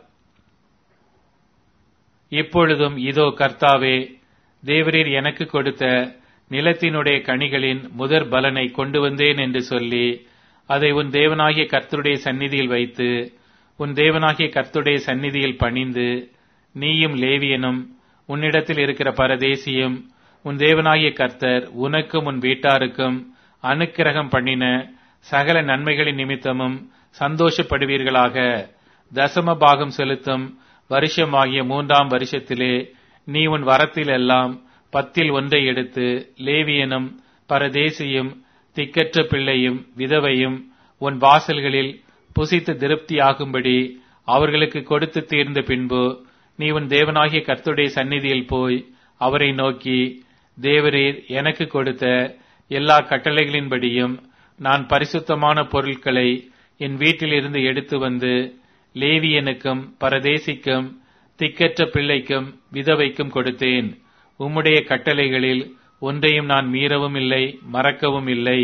இப்பொழுதும் இதோ கர்த்தாவே தேவரீர் எனக்கு கொடுத்த நிலத்தினுடைய கனிகளின் முதற் பலனை கொண்டு வந்தேன் என்று சொல்லி அதை உன் தேவனாகிய கர்த்தருடைய சந்நிதியில் வைத்து உன் தேவனாகிய கர்த்தருடைய சந்நிதியில் பணிந்து நீயும் லேவியனும் உன்னிடத்தில் இருக்கிற பரதேசியும் உன் தேவனாகிய கர்த்தர் உனக்கும் உன் வீட்டாருக்கும் அனுக்கிரகம் பண்ணின சகல நன்மைகளின் நிமித்தமும் சந்தோஷப்படுவீர்களாக தசம பாகம் செலுத்தும் வருஷமாகிய மூன்றாம் வருஷத்திலே நீ உன் வரத்தில் எல்லாம் பத்தில் ஒன்றை எடுத்து லேவியனும் பரதேசியும் திக்கற்ற பிள்ளையும் விதவையும் உன் வாசல்களில் புசித்து திருப்தியாகும்படி அவர்களுக்கு கொடுத்து தீர்ந்த பின்பு நீ உன் தேவனாகிய கர்த்தருடைய சந்நிதியில் போய் அவரை நோக்கி தேவரீர் எனக்கு கொடுத்த எல்லா கட்டளைகளின்படியும் நான் பரிசுத்தமான பொருட்களை என் வீட்டிலிருந்து எடுத்து வந்து லேவியனுக்கும் பரதேசிக்கும் திக்கற்ற பிள்ளைக்கும் விதவைக்கும் கொடுத்தேன் உம்முடைய கட்டளைகளில் ஒன்றையும் நான் மீறவும் இல்லை மறக்கவும் இல்லை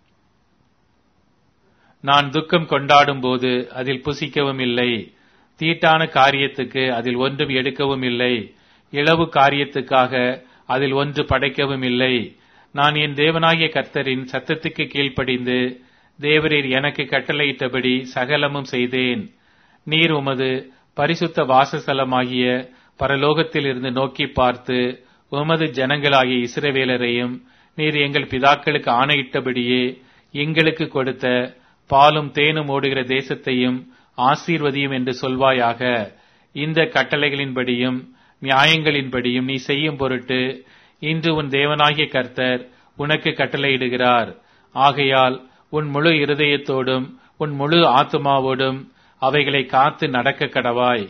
நான் துக்கம் கொண்டாடும் போது அதில் புசிக்கவும் இல்லை தீட்டான காரியத்துக்கு அதில் ஒன்றும் எடுக்கவும் இல்லை இளவு காரியத்துக்காக அதில் ஒன்று படைக்கவும் இல்லை நான் என் தேவனாகிய கர்த்தரின் சத்தத்துக்கு கீழ்ப்படிந்து தேவரீர் எனக்கு கட்டளையிட்டபடி சகலமும் செய்தேன் நீர் உமது பரிசுத்த வாசஸ்தலமாகிய பரலோகத்தில் இருந்து நோக்கி பார்த்து உமது ஜனங்களாகிய இஸ்ரவேலரையும் நீர் எங்கள் பிதாக்களுக்கு ஆணையிட்டபடியே எங்களுக்கு கொடுத்த பாலும் தேனும் ஓடுகிற தேசத்தையும் ஆசீர்வதியும் என்று சொல்வாயாக இந்த கட்டளைகளின்படியும் நியாயங்களின்படியும் நீ செய்யும் பொருட்டு இன்று உன் தேவனாகிய கர்த்தர் உனக்கு கட்டளையிடுகிறார் ஆகையால் உன் முழு இருதயத்தோடும் உன் முழு ஆத்துமாவோடும் அவைகளை காத்து நடக்க கடவாய்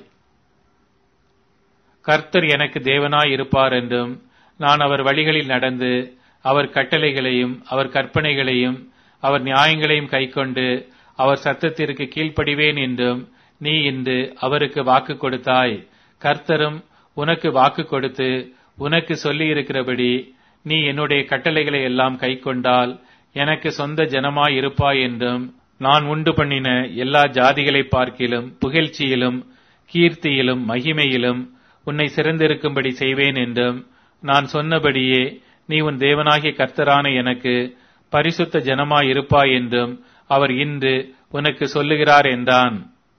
கர்த்தர் எனக்கு தேவனாய் இருப்பார் என்றும் நான் அவர் வழிகளில் நடந்து அவர் கட்டளைகளையும் அவர் கற்பனைகளையும் அவர் நியாயங்களையும் கைக்கொண்டு அவர் சத்தத்திற்கு கீழ்ப்படிவேன் என்றும் நீ இன்று அவருக்கு வாக்கு கொடுத்தாய் கர்த்தரும் உனக்கு வாக்கு கொடுத்து உனக்கு சொல்லி இருக்கிறபடி நீ என்னுடைய கட்டளைகளை எல்லாம் கைக்கொண்டால் எனக்கு சொந்த ஜனமாய் இருப்பாய் என்றும் நான் உண்டு பண்ணின எல்லா ஜாதிகளை பார்க்கிலும் புகழ்ச்சியிலும் கீர்த்தியிலும் மகிமையிலும் உன்னை சிறந்திருக்கும்படி செய்வேன் என்றும் நான் சொன்னபடியே நீ உன் தேவனாகிய கர்த்தரான எனக்கு பரிசுத்த ஜனமாய் இருப்பாய் என்றும் அவர் இன்று உனக்கு சொல்லுகிறார் என்றான்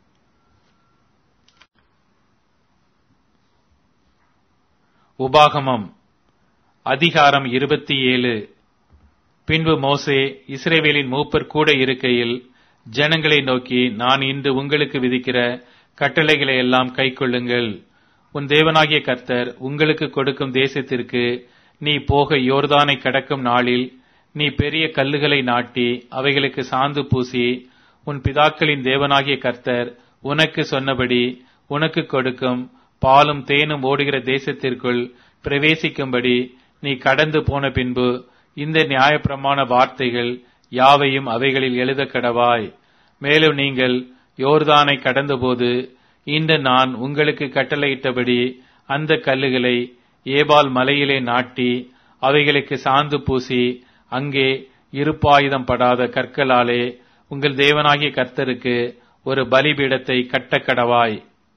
உபாகமம் அதிகாரம் இருபத்தி ஏழு பின்பு மோசே இஸ்ரேவேலின் மூப்பர் கூட இருக்கையில் ஜனங்களை நோக்கி நான் இன்று உங்களுக்கு விதிக்கிற கட்டளைகளை எல்லாம் கைக்கொள்ளுங்கள் உன் தேவனாகிய கர்த்தர் உங்களுக்கு கொடுக்கும் தேசத்திற்கு நீ போக யோர்தானை கடக்கும் நாளில் நீ பெரிய கல்லுகளை நாட்டி அவைகளுக்கு சாந்து பூசி உன் பிதாக்களின் தேவனாகிய கர்த்தர் உனக்கு சொன்னபடி உனக்கு கொடுக்கும் பாலும் தேனும் ஓடுகிற தேசத்திற்குள் பிரவேசிக்கும்படி நீ கடந்து போன பின்பு இந்த நியாயப்பிரமாண வார்த்தைகள் யாவையும் அவைகளில் எழுத கடவாய் மேலும் நீங்கள் யோர்தானை கடந்தபோது இன்று நான் உங்களுக்கு கட்டளையிட்டபடி அந்த கல்லுகளை ஏபால் மலையிலே நாட்டி அவைகளுக்கு சாந்து பூசி அங்கே இருப்பாயுதம் படாத கற்களாலே உங்கள் தேவனாகிய கர்த்தருக்கு ஒரு பலிபீடத்தை கட்டக்கடவாய்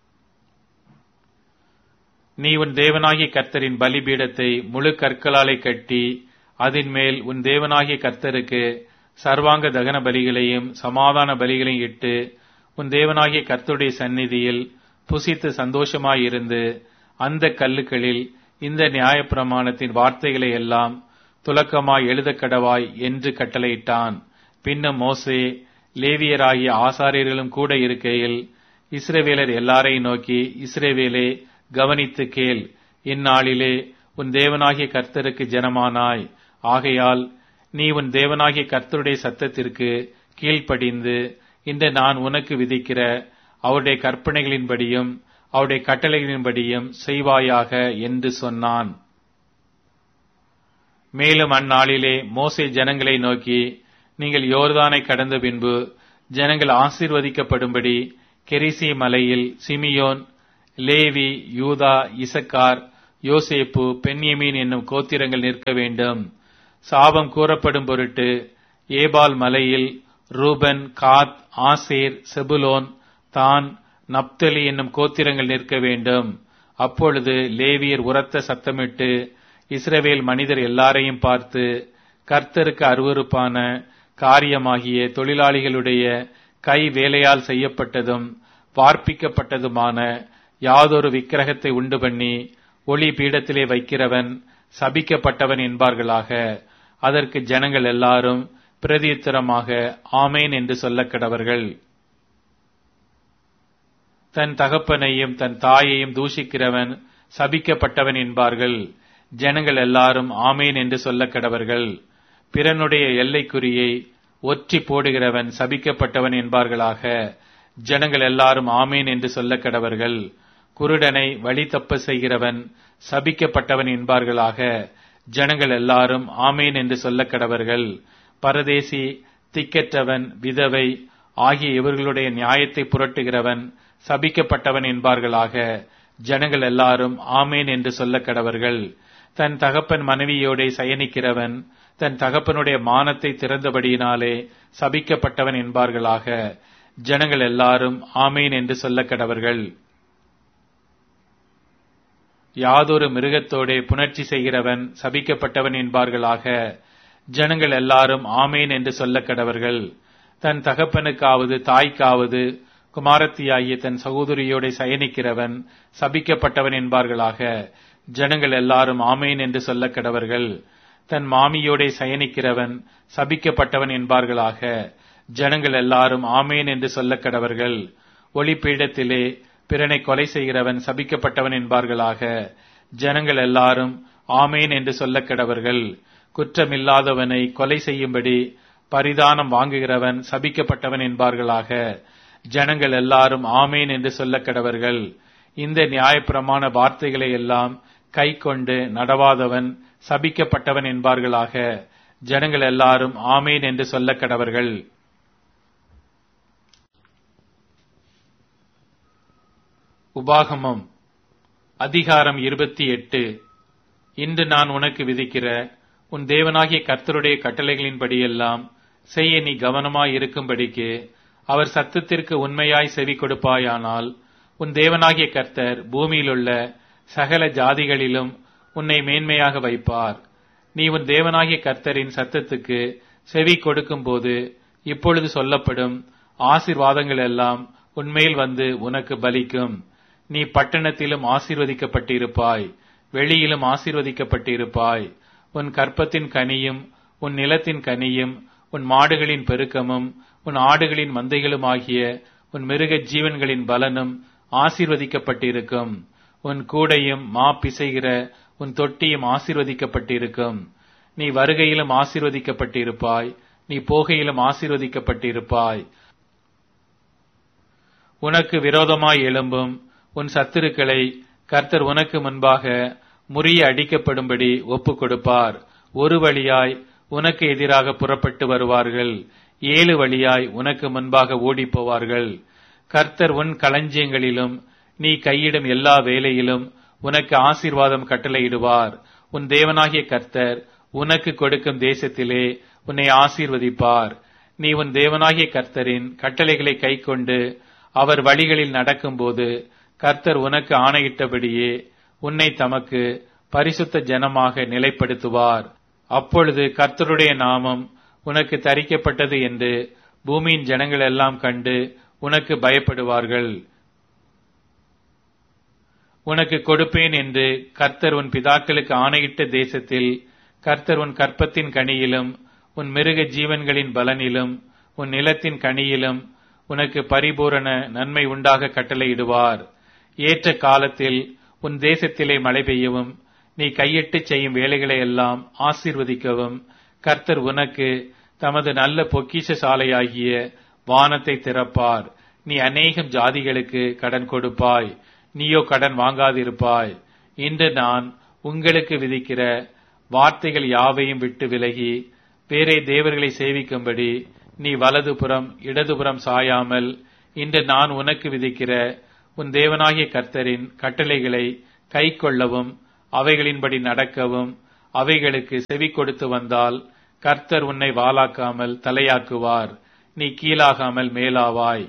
நீ உன் தேவனாகிய கர்த்தரின் பலிபீடத்தை முழு கற்களாலே கட்டி அதன் மேல் உன் தேவனாகிய கர்த்தருக்கு சர்வாங்க தகன பலிகளையும் சமாதான பலிகளையும் இட்டு உன் தேவனாகிய கர்த்தருடைய சந்நிதியில் புசித்து சந்தோஷமாயிருந்து அந்த கல்லுகளில் இந்த நியாயப்பிரமாணத்தின் வார்த்தைகளை எல்லாம் துலக்கமாய் எழுதக்கடவாய் என்று கட்டளையிட்டான் பின்னும் மோசே லேவியராகிய ஆசாரியர்களும் கூட இருக்கையில் இஸ்ரவேலர் எல்லாரையும் நோக்கி இஸ்ரவேலே கவனித்து கேள் இந்நாளிலே உன் தேவனாகிய கர்த்தருக்கு ஜனமானாய் ஆகையால் நீ உன் தேவனாகிய கர்த்தருடைய சத்தத்திற்கு கீழ்ப்படிந்து இந்த நான் உனக்கு விதிக்கிற அவருடைய கற்பனைகளின்படியும் அவருடைய கட்டளைகளின்படியும் செய்வாயாக என்று சொன்னான் மேலும் அந்நாளிலே மோசே ஜனங்களை நோக்கி நீங்கள் யோர்தானை கடந்த பின்பு ஜனங்கள் ஆசீர்வதிக்கப்படும்படி கெரிசி மலையில் சிமியோன் லேவி யூதா இசக்கார் யோசேப்பு பென்யமீன் என்னும் கோத்திரங்கள் நிற்க வேண்டும் சாபம் கூறப்படும் பொருட்டு ஏபால் மலையில் ரூபன் காத் ஆசேர் செபுலோன் தான் நப்தலி என்னும் கோத்திரங்கள் நிற்க வேண்டும் அப்பொழுது லேவியர் உரத்த சத்தமிட்டு இஸ்ரவேல் மனிதர் எல்லாரையும் பார்த்து கர்த்தருக்கு அருவருப்பான காரியமாகிய தொழிலாளிகளுடைய கை வேலையால் செய்யப்பட்டதும் வார்ப்பிக்கப்பட்டதுமான யாதொரு விக்கிரகத்தை உண்டு பண்ணி ஒளி பீடத்திலே வைக்கிறவன் சபிக்கப்பட்டவன் என்பார்களாக அதற்கு ஜனங்கள் எல்லாரும் பிரதியுத்தரமாக ஆமேன் என்று சொல்லக் கடவர்கள் தன் தகப்பனையும் தன் தாயையும் தூஷிக்கிறவன் சபிக்கப்பட்டவன் என்பார்கள் ஜனங்கள் எல்லாரும் ஆமேன் என்று சொல்லக் கடவர்கள் பிறனுடைய எல்லைக்குறியை ஒற்றி போடுகிறவன் சபிக்கப்பட்டவன் என்பார்களாக ஜனங்கள் எல்லாரும் ஆமேன் என்று சொல்லக் கடவர்கள் குருடனை வழி தப்ப செய்கிறவன் சபிக்கப்பட்டவன் என்பார்களாக ஜனங்கள் எல்லாரும் ஆமேன் என்று சொல்லக் கடவர்கள் பரதேசி திக்கற்றவன் விதவை ஆகிய இவர்களுடைய நியாயத்தை புரட்டுகிறவன் சபிக்கப்பட்டவன் என்பார்களாக ஜனங்கள் எல்லாரும் ஆமேன் என்று சொல்லக் கடவர்கள் தன் தகப்பன் மனைவியோட சயனிக்கிறவன் தன் தகப்பனுடைய மானத்தை திறந்தபடியினாலே சபிக்கப்பட்டவன் என்பார்களாக ஜனங்கள் எல்லாரும் ஆமேன் என்று சொல்லக் கடவர்கள் யாதொரு மிருகத்தோடே புணர்ச்சி செய்கிறவன் சபிக்கப்பட்டவன் என்பார்களாக ஜனங்கள் எல்லாரும் ஆமேன் என்று சொல்லக் கடவர்கள் தன் தகப்பனுக்காவது தாய்க்காவது குமாரத்தியாகிய தன் சகோதரியோட சயனிக்கிறவன் சபிக்கப்பட்டவன் என்பார்களாக ஜனங்கள் எல்லாரும் ஆமேன் என்று சொல்லக் கடவர்கள் தன் மாமியோட சயனிக்கிறவன் சபிக்கப்பட்டவன் என்பார்களாக ஜனங்கள் எல்லாரும் ஆமேன் என்று சொல்லக் கடவர்கள் ஒளிப்பீடத்திலே பிறனை கொலை செய்கிறவன் சபிக்கப்பட்டவன் என்பார்களாக ஜனங்கள் எல்லாரும் ஆமேன் என்று சொல்லக் கடவர்கள் குற்றமில்லாதவனை கொலை செய்யும்படி பரிதானம் வாங்குகிறவன் சபிக்கப்பட்டவன் என்பார்களாக ஜனங்கள் எல்லாரும் ஆமேன் என்று சொல்லக் கடவர்கள் இந்த நியாயப்பிரமாண வார்த்தைகளை எல்லாம் கை கொண்டு நடவாதவன் சபிக்கப்பட்டவன் என்பார்களாக ஜனங்கள் எல்லாரும் ஆமேன் என்று சொல்லக் கடவர்கள் உபாகமம் அதிகாரம் இருபத்தி எட்டு இன்று நான் உனக்கு விதிக்கிற உன் தேவனாகிய கர்த்தருடைய கட்டளைகளின்படியெல்லாம் செய்ய நீ கவனமாய் இருக்கும்படிக்கு அவர் சத்தத்திற்கு உண்மையாய் செவி கொடுப்பாயானால் உன் தேவனாகிய கர்த்தர் பூமியிலுள்ள சகல ஜாதிகளிலும் உன்னை மேன்மையாக வைப்பார் நீ உன் தேவனாகிய கர்த்தரின் சத்தத்துக்கு செவி கொடுக்கும்போது இப்பொழுது சொல்லப்படும் ஆசிர்வாதங்கள் எல்லாம் உன்மேல் வந்து உனக்கு பலிக்கும் நீ பட்டணத்திலும் ஆசீர்வதிக்கப்பட்டிருப்பாய் வெளியிலும் ஆசீர்வதிக்கப்பட்டிருப்பாய் உன் கற்பத்தின் கனியும் உன் நிலத்தின் கனியும் உன் மாடுகளின் பெருக்கமும் உன் ஆடுகளின் மந்தைகளும் ஆகிய உன் மிருக ஜீவன்களின் பலனும் ஆசீர்வதிக்கப்பட்டிருக்கும் உன் கூடையும் மா பிசைகிற உன் தொட்டியும் ஆசீர்வதிக்கப்பட்டிருக்கும் நீ வருகையிலும் ஆசீர்வதிக்கப்பட்டிருப்பாய் நீ போகையிலும் ஆசீர்வதிக்கப்பட்டிருப்பாய் உனக்கு விரோதமாய் எழும்பும் உன் சத்துருக்களை கர்த்தர் உனக்கு முன்பாக முறிய அடிக்கப்படும்படி ஒப்புக் கொடுப்பார் ஒரு வழியாய் உனக்கு எதிராக புறப்பட்டு வருவார்கள் ஏழு வழியாய் உனக்கு முன்பாக ஓடிப் போவார்கள் கர்த்தர் உன் களஞ்சியங்களிலும் நீ கையிடும் எல்லா வேலையிலும் உனக்கு ஆசீர்வாதம் கட்டளையிடுவார் உன் தேவனாகிய கர்த்தர் உனக்கு கொடுக்கும் தேசத்திலே உன்னை ஆசீர்வதிப்பார் நீ உன் தேவனாகிய கர்த்தரின் கட்டளைகளை கைக்கொண்டு அவர் வழிகளில் நடக்கும்போது கர்த்தர் உனக்கு ஆணையிட்டபடியே உன்னை தமக்கு பரிசுத்த ஜனமாக நிலைப்படுத்துவார் அப்பொழுது கர்த்தருடைய நாமம் உனக்கு தரிக்கப்பட்டது என்று பூமியின் ஜனங்கள் எல்லாம் கண்டு உனக்கு பயப்படுவார்கள் உனக்கு கொடுப்பேன் என்று கர்த்தர் உன் பிதாக்களுக்கு ஆணையிட்ட தேசத்தில் கர்த்தர் உன் கற்பத்தின் கனியிலும் உன் மிருக ஜீவன்களின் பலனிலும் உன் நிலத்தின் கனியிலும் உனக்கு பரிபூரண நன்மை உண்டாக கட்டளையிடுவார் ஏற்ற காலத்தில் உன் தேசத்திலே மழை பெய்யவும் நீ கையிட்டு செய்யும் வேலைகளை எல்லாம் ஆசீர்வதிக்கவும் கர்த்தர் உனக்கு தமது நல்ல பொக்கிஷ சாலையாகிய வானத்தை திறப்பார் நீ அநேகம் ஜாதிகளுக்கு கடன் கொடுப்பாய் நீயோ கடன் வாங்காதிருப்பாய் இன்று நான் உங்களுக்கு விதிக்கிற வார்த்தைகள் யாவையும் விட்டு விலகி வேறே தேவர்களை சேவிக்கும்படி நீ வலதுபுறம் இடதுபுறம் சாயாமல் இன்று நான் உனக்கு விதிக்கிற உன் தேவனாகிய கர்த்தரின் கட்டளைகளை கை கொள்ளவும் அவைகளின்படி நடக்கவும் அவைகளுக்கு செவி கொடுத்து வந்தால் கர்த்தர் உன்னை வாலாக்காமல் தலையாக்குவார் நீ கீழாகாமல் மேலாவாய்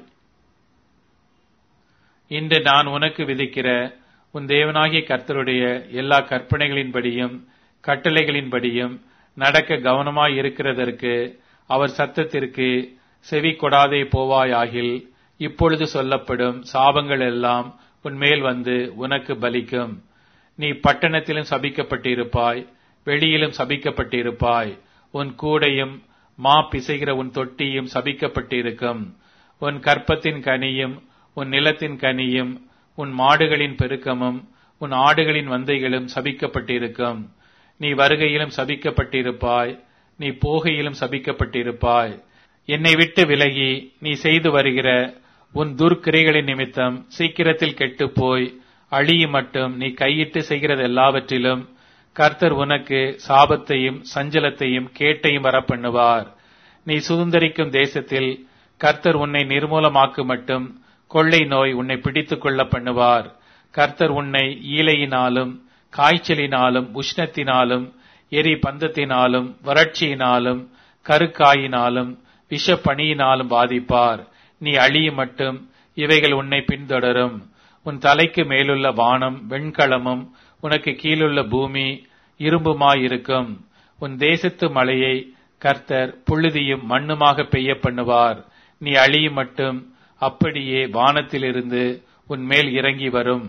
இன்று நான் உனக்கு விதிக்கிற உன் தேவனாகிய கர்த்தருடைய எல்லா கற்பனைகளின்படியும் கட்டளைகளின்படியும் நடக்க கவனமாய் இருக்கிறதற்கு அவர் சத்தத்திற்கு செவி கொடாதே போவாயாகில் இப்பொழுது சொல்லப்படும் சாபங்கள் எல்லாம் உன்மேல் வந்து உனக்கு பலிக்கும் நீ பட்டணத்திலும் சபிக்கப்பட்டிருப்பாய் வெளியிலும் சபிக்கப்பட்டிருப்பாய் உன் கூடையும் மா பிசைகிற உன் தொட்டியும் சபிக்கப்பட்டிருக்கும் உன் கற்பத்தின் கனியும் உன் நிலத்தின் கனியும் உன் மாடுகளின் பெருக்கமும் உன் ஆடுகளின் வந்தைகளும் சபிக்கப்பட்டிருக்கும் நீ வருகையிலும் சபிக்கப்பட்டிருப்பாய் நீ போகையிலும் சபிக்கப்பட்டிருப்பாய் என்னை விட்டு விலகி நீ செய்து வருகிற உன் துர்க்கிரைகளின் நிமித்தம் சீக்கிரத்தில் கெட்டுப்போய் அழியும் மட்டும் நீ கையிட்டு செய்கிறது எல்லாவற்றிலும் கர்த்தர் உனக்கு சாபத்தையும் சஞ்சலத்தையும் கேட்டையும் வரப்பண்ணுவார் நீ சுதந்திரிக்கும் தேசத்தில் கர்த்தர் உன்னை நிர்மூலமாக்கு மட்டும் கொள்ளை நோய் உன்னை பிடித்துக் கொள்ள பண்ணுவார் கர்த்தர் உன்னை ஈலையினாலும் காய்ச்சலினாலும் உஷ்ணத்தினாலும் எரி பந்தத்தினாலும் வறட்சியினாலும் கருக்காயினாலும் விஷப்பணியினாலும் பாதிப்பார் நீ அழியும் மட்டும் இவைகள் உன்னை பின்தொடரும் உன் தலைக்கு மேலுள்ள வானம் வெண்கலமும் உனக்கு கீழுள்ள பூமி இரும்புமாயிருக்கும் உன் தேசத்து மழையை கர்த்தர் புழுதியும் மண்ணுமாக பெய்ய பண்ணுவார் நீ அழியும் மட்டும் அப்படியே வானத்திலிருந்து உன் மேல் இறங்கி வரும்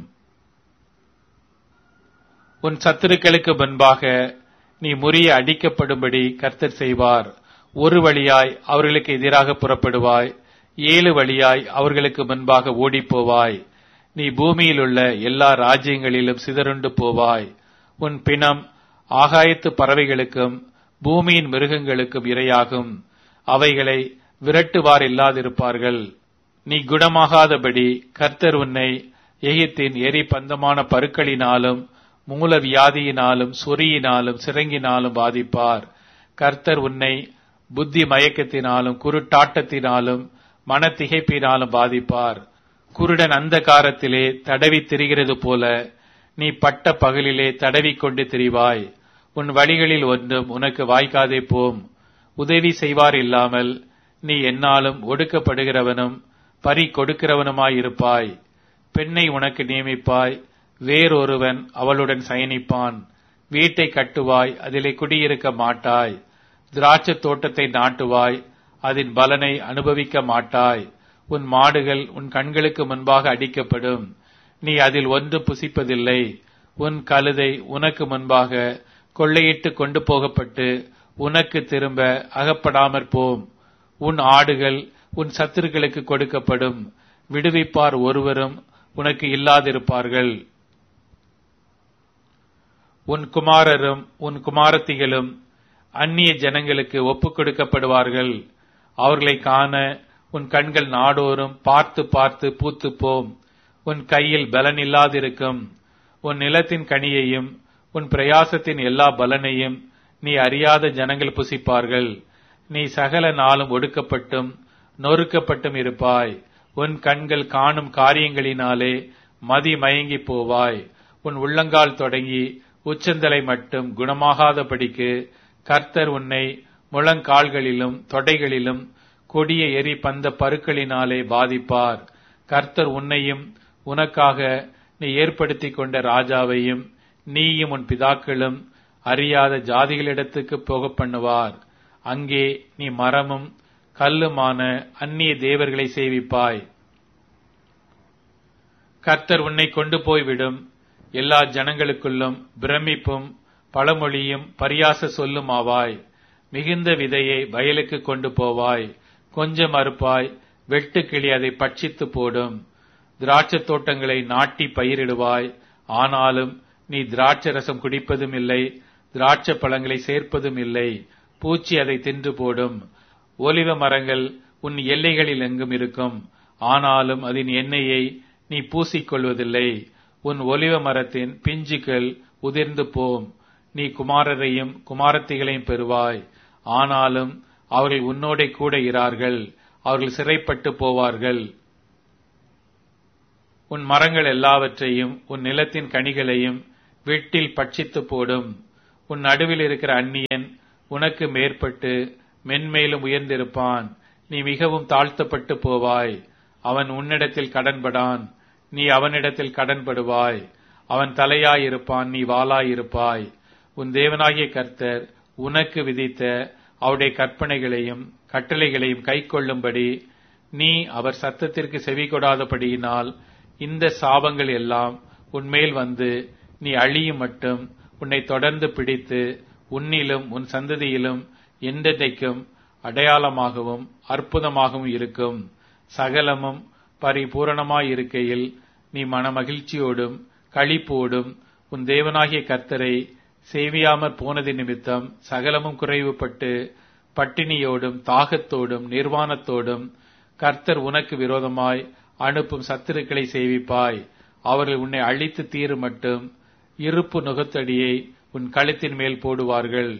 உன் சத்துருக்களுக்கு முன்பாக நீ முறிய அடிக்கப்படும்படி கர்த்தர் செய்வார் ஒரு வழியாய் அவர்களுக்கு எதிராக புறப்படுவாய் ஏழு வழியாய் அவர்களுக்கு முன்பாக ஓடிப்போவாய் நீ பூமியில் உள்ள எல்லா ராஜ்யங்களிலும் சிதறுண்டு போவாய் உன் பிணம் ஆகாயத்து பறவைகளுக்கும் பூமியின் மிருகங்களுக்கும் இரையாகும் அவைகளை விரட்டுவார் இல்லாதிருப்பார்கள் நீ குணமாகாதபடி கர்த்தர் உன்னை எகிப்தின் எரி பந்தமான பருக்களினாலும் மூல வியாதியினாலும் சொறியினாலும் சிறங்கினாலும் பாதிப்பார் கர்த்தர் உன்னை புத்தி மயக்கத்தினாலும் குருட்டாட்டத்தினாலும் மனத்திகைப்பினாலும் பாதிப்பார் குருடன் அந்த காரத்திலே தடவி திரிகிறது போல நீ பட்ட பகலிலே தடவிக் கொண்டு திரிவாய் உன் வழிகளில் ஒன்றும் உனக்கு வாய்க்காதே போம் உதவி செய்வார் இல்லாமல் நீ என்னாலும் ஒடுக்கப்படுகிறவனும் பறி கொடுக்கிறவனுமாயிருப்பாய் பெண்ணை உனக்கு நியமிப்பாய் வேறொருவன் அவளுடன் சயனிப்பான் வீட்டை கட்டுவாய் அதிலே குடியிருக்க மாட்டாய் திராட்சத் தோட்டத்தை நாட்டுவாய் அதன் பலனை அனுபவிக்க மாட்டாய் உன் மாடுகள் உன் கண்களுக்கு முன்பாக அடிக்கப்படும் நீ அதில் ஒன்று புசிப்பதில்லை உன் கழுதை உனக்கு முன்பாக கொள்ளையிட்டு கொண்டு போகப்பட்டு உனக்கு திரும்ப அகப்படாமற் போம் உன் ஆடுகள் உன் சத்துருக்களுக்கு கொடுக்கப்படும் விடுவிப்பார் ஒருவரும் உனக்கு இல்லாதிருப்பார்கள் உன் குமாரரும் உன் குமாரத்திகளும் அந்நிய ஜனங்களுக்கு ஒப்புக் கொடுக்கப்படுவார்கள் அவர்களை காண உன் கண்கள் நாடோறும் பார்த்து பார்த்து பூத்து போம் உன் கையில் பலன் இல்லாதிருக்கும் உன் நிலத்தின் கனியையும் உன் பிரயாசத்தின் எல்லா பலனையும் நீ அறியாத ஜனங்கள் புசிப்பார்கள் நீ சகல நாளும் ஒடுக்கப்பட்டும் நொறுக்கப்பட்டும் இருப்பாய் உன் கண்கள் காணும் காரியங்களினாலே மதி மயங்கி போவாய் உன் உள்ளங்கால் தொடங்கி உச்சந்தலை மட்டும் குணமாகாதபடிக்கு கர்த்தர் உன்னை முழங்கால்களிலும் தொடைகளிலும் கொடிய எரி பந்த பருக்களினாலே பாதிப்பார் கர்த்தர் உன்னையும் உனக்காக நீ ஏற்படுத்திக் கொண்ட ராஜாவையும் நீயும் உன் பிதாக்களும் அறியாத ஜாதிகளிடத்துக்கு போக பண்ணுவார் அங்கே நீ மரமும் கல்லுமான அந்நிய தேவர்களை சேவிப்பாய் கர்த்தர் உன்னை கொண்டு போய்விடும் எல்லா ஜனங்களுக்குள்ளும் பிரமிப்பும் பழமொழியும் பரியாச சொல்லும் ஆவாய் மிகுந்த விதையை வயலுக்கு கொண்டு போவாய் கொஞ்சம் அறுப்பாய் வெட்டுக்கிளி அதை பட்சித்து போடும் திராட்சத் தோட்டங்களை நாட்டி பயிரிடுவாய் ஆனாலும் நீ திராட்சை ரசம் குடிப்பதும் இல்லை திராட்சை பழங்களை சேர்ப்பதும் இல்லை பூச்சி அதை தின்று போடும் ஒலிவ மரங்கள் உன் எல்லைகளில் எங்கும் இருக்கும் ஆனாலும் அதன் எண்ணெயை நீ பூசிக்கொள்வதில்லை உன் ஒலிவ மரத்தின் பிஞ்சுகள் உதிர்ந்து போம் நீ குமாரரையும் குமாரத்திகளையும் பெறுவாய் ஆனாலும் அவர்கள் உன்னோட கூட இரார்கள் அவர்கள் சிறைப்பட்டு போவார்கள் உன் மரங்கள் எல்லாவற்றையும் உன் நிலத்தின் கனிகளையும் வெட்டில் பட்சித்து போடும் உன் நடுவில் இருக்கிற அந்நியன் உனக்கு மேற்பட்டு மென்மேலும் உயர்ந்திருப்பான் நீ மிகவும் தாழ்த்தப்பட்டு போவாய் அவன் உன்னிடத்தில் கடன்படான் நீ அவனிடத்தில் கடன்படுவாய் அவன் தலையாயிருப்பான் நீ வாளாயிருப்பாய் உன் தேவனாகிய கர்த்தர் உனக்கு விதித்த அவருடைய கற்பனைகளையும் கட்டளைகளையும் கைக்கொள்ளும்படி நீ அவர் சத்தத்திற்கு செவி கொடாதபடியினால் இந்த சாபங்கள் எல்லாம் உன்மேல் வந்து நீ அழியும் மட்டும் உன்னை தொடர்ந்து பிடித்து உன்னிலும் உன் சந்ததியிலும் என்றென்றைக்கும் அடையாளமாகவும் அற்புதமாகவும் இருக்கும் சகலமும் பரிபூரணமாயிருக்கையில் நீ மனமகிழ்ச்சியோடும் களிப்போடும் உன் தேவனாகிய கர்த்தரை சேவியாமற் போனது நிமித்தம் சகலமும் குறைவுபட்டு பட்டினியோடும் தாகத்தோடும் நிர்வாணத்தோடும் கர்த்தர் உனக்கு விரோதமாய் அனுப்பும் சத்துருக்களை சேவிப்பாய் அவர்கள் உன்னை அழித்து தீரு மட்டும் இருப்பு நுகத்தடியை உன் கழுத்தின் மேல் போடுவார்கள்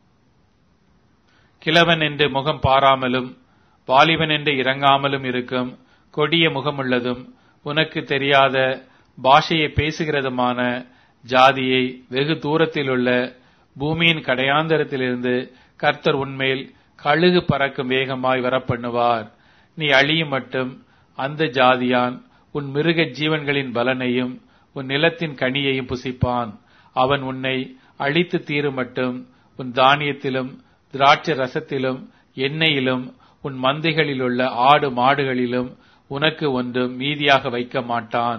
கிழவன் என்று முகம் பாராமலும் வாலிபன் என்று இறங்காமலும் இருக்கும் கொடிய முகமுள்ளதும் உனக்கு தெரியாத பாஷையை பேசுகிறதுமான ஜாதியை வெகு தூரத்திலுள்ள பூமியின் கடையாந்தரத்திலிருந்து கர்த்தர் உன்மேல் கழுகு பறக்கும் வேகமாய் வரப்பண்ணுவார் நீ அழியும் மட்டும் அந்த ஜாதியான் உன் மிருக ஜீவன்களின் பலனையும் உன் நிலத்தின் கனியையும் புசிப்பான் அவன் உன்னை அழித்து தீரும் மட்டும் உன் தானியத்திலும் திராட்சை ரசத்திலும் எண்ணெயிலும் உன் மந்தைகளிலுள்ள ஆடு மாடுகளிலும் உனக்கு ஒன்றும் மீதியாக வைக்க மாட்டான்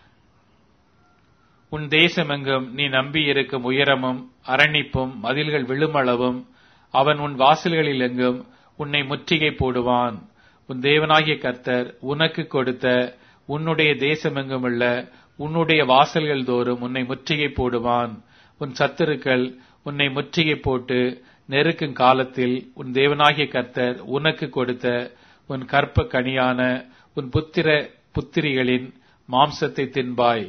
உன் தேசமெங்கும் நீ நம்பியிருக்கும் உயரமும் அரணிப்பும் மதில்கள் விழுமளவும் அவன் உன் வாசல்களில் எங்கும் உன்னை முற்றுகை போடுவான் உன் தேவனாகிய கர்த்தர் உனக்கு கொடுத்த உன்னுடைய தேசமெங்கும் உள்ள உன்னுடைய வாசல்கள் தோறும் உன்னை முற்றுகை போடுவான் உன் சத்துருக்கள் உன்னை முற்றுகை போட்டு நெருக்கும் காலத்தில் உன் தேவனாகிய கர்த்தர் உனக்கு கொடுத்த உன் கற்ப கனியான உன் புத்திர புத்திரிகளின் மாம்சத்தை தின்பாய்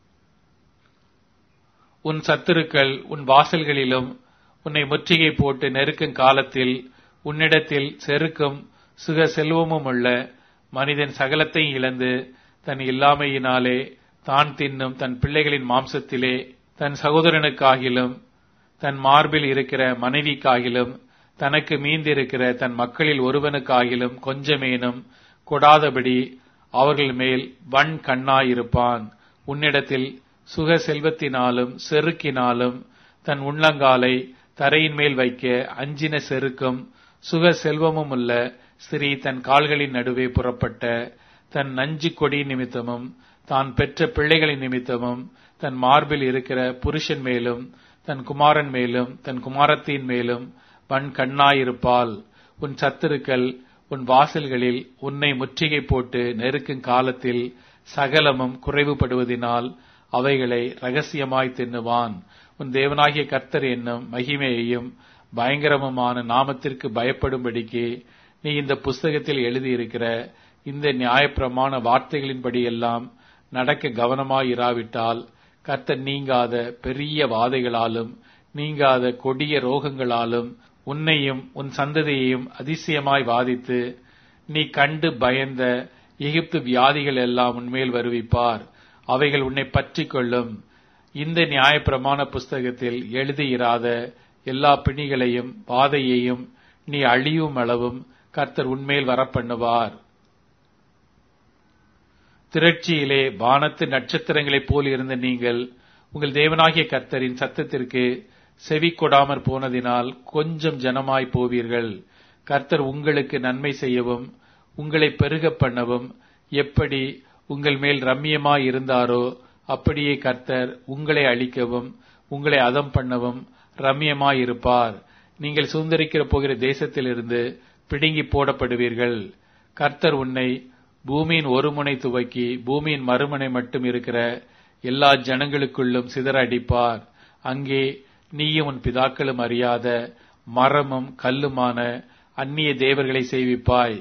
உன் சத்துருக்கள் உன் வாசல்களிலும் உன்னை முற்றுகை போட்டு நெருக்கும் காலத்தில் உன்னிடத்தில் செருக்கும் சுக செல்வமும் உள்ள மனிதன் சகலத்தையும் இழந்து தன் இல்லாமையினாலே தான் தின்னும் தன் பிள்ளைகளின் மாம்சத்திலே தன் சகோதரனுக்காகிலும் தன் மார்பில் இருக்கிற மனைவிக்காகிலும் தனக்கு மீந்திருக்கிற தன் மக்களில் ஒருவனுக்காகிலும் கொஞ்சமேனும் கொடாதபடி அவர்கள் மேல் வன் கண்ணாயிருப்பான் உன்னிடத்தில் சுக செல்வத்தினாலும் செருக்கினாலும் தன் உள்ளங்காலை தரையின் மேல் வைக்க அஞ்சின செருக்கும் சுக செல்வமும் உள்ள ஸ்திரீ தன் கால்களின் நடுவே புறப்பட்ட தன் நஞ்சு கொடி நிமித்தமும் தான் பெற்ற பிள்ளைகளின் நிமித்தமும் தன் மார்பில் இருக்கிற புருஷன் மேலும் தன் குமாரன் மேலும் தன் குமாரத்தின் மேலும் வன் கண்ணாயிருப்பால் உன் சத்துருக்கள் உன் வாசல்களில் உன்னை முற்றுகை போட்டு நெருக்கும் காலத்தில் சகலமும் குறைவுபடுவதினால் அவைகளை ரகசியமாய் தின்னுவான் உன் தேவனாகிய கர்த்தர் என்னும் மகிமையையும் பயங்கரமுமான நாமத்திற்கு பயப்படும்படிக்கு நீ இந்த புஸ்தகத்தில் எழுதியிருக்கிற இந்த நியாயப்பிரமாண வார்த்தைகளின்படியெல்லாம் நடக்க கவனமாயிராவிட்டால் கர்த்தர் நீங்காத பெரிய வாதைகளாலும் நீங்காத கொடிய ரோகங்களாலும் உன்னையும் உன் சந்ததியையும் அதிசயமாய் வாதித்து நீ கண்டு பயந்த எகிப்து வியாதிகள் எல்லாம் உன்மேல் வருவிப்பார் அவைகள் உன்னை பற்றி கொள்ளும் இந்த நியாயப்பிரமாண புஸ்தகத்தில் எழுதியிராத எல்லா பிணிகளையும் வாதையையும் நீ அழியும் அளவும் கர்த்தர் உன்மேல் வரப்பண்ணுவார் திரட்சியிலே வானத்து நட்சத்திரங்களைப் போல் இருந்த நீங்கள் உங்கள் தேவனாகிய கர்த்தரின் சத்தத்திற்கு செவி கொடாமற் போனதினால் கொஞ்சம் ஜனமாய் போவீர்கள் கர்த்தர் உங்களுக்கு நன்மை செய்யவும் உங்களை பெருக பண்ணவும் எப்படி உங்கள் மேல் ரம்மியமாய் இருந்தாரோ அப்படியே கர்த்தர் உங்களை அழிக்கவும் உங்களை அதம் பண்ணவும் ரம்மியமாய் இருப்பார் நீங்கள் சுந்தரிக்கிற போகிற தேசத்திலிருந்து பிடுங்கி போடப்படுவீர்கள் கர்த்தர் உன்னை பூமியின் ஒரு முனை துவக்கி பூமியின் மறுமுனை மட்டும் இருக்கிற எல்லா ஜனங்களுக்குள்ளும் சிதற அடிப்பார் அங்கே நீயும் உன் பிதாக்களும் அறியாத மரமும் கல்லுமான அந்நிய தேவர்களை செய்விப்பாய்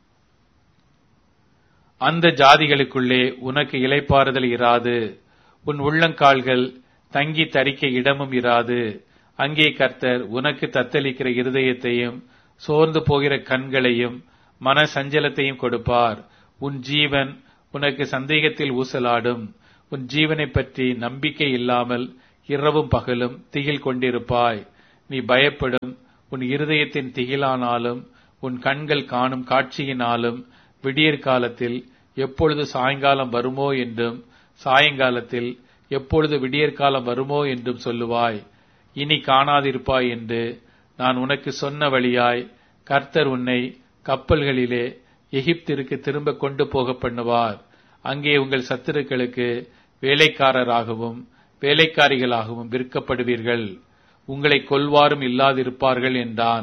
அந்த ஜாதிகளுக்குள்ளே உனக்கு இலைப்பாறுதல் இராது உன் உள்ளங்கால்கள் தங்கி தரிக்க இடமும் இராது அங்கே கர்த்தர் உனக்கு தத்தளிக்கிற இருதயத்தையும் சோர்ந்து போகிற கண்களையும் மன சஞ்சலத்தையும் கொடுப்பார் உன் ஜீவன் உனக்கு சந்தேகத்தில் ஊசலாடும் உன் ஜீவனைப் பற்றி நம்பிக்கை இல்லாமல் இரவும் பகலும் திகில் கொண்டிருப்பாய் நீ பயப்படும் உன் இருதயத்தின் திகிலானாலும் உன் கண்கள் காணும் காட்சியினாலும் விடியற் காலத்தில் எப்பொழுது சாயங்காலம் வருமோ என்றும் சாயங்காலத்தில் எப்பொழுது விடியற்காலம் வருமோ என்றும் சொல்லுவாய் இனி காணாதிருப்பாய் என்று நான் உனக்கு சொன்ன வழியாய் கர்த்தர் உன்னை கப்பல்களிலே எகிப்திற்கு திரும்ப கொண்டு போக பண்ணுவார் அங்கே உங்கள் சத்துருக்களுக்கு வேலைக்காரராகவும் வேலைக்காரிகளாகவும் விற்கப்படுவீர்கள் உங்களை கொல்வாரும் இல்லாதிருப்பார்கள் என்றான்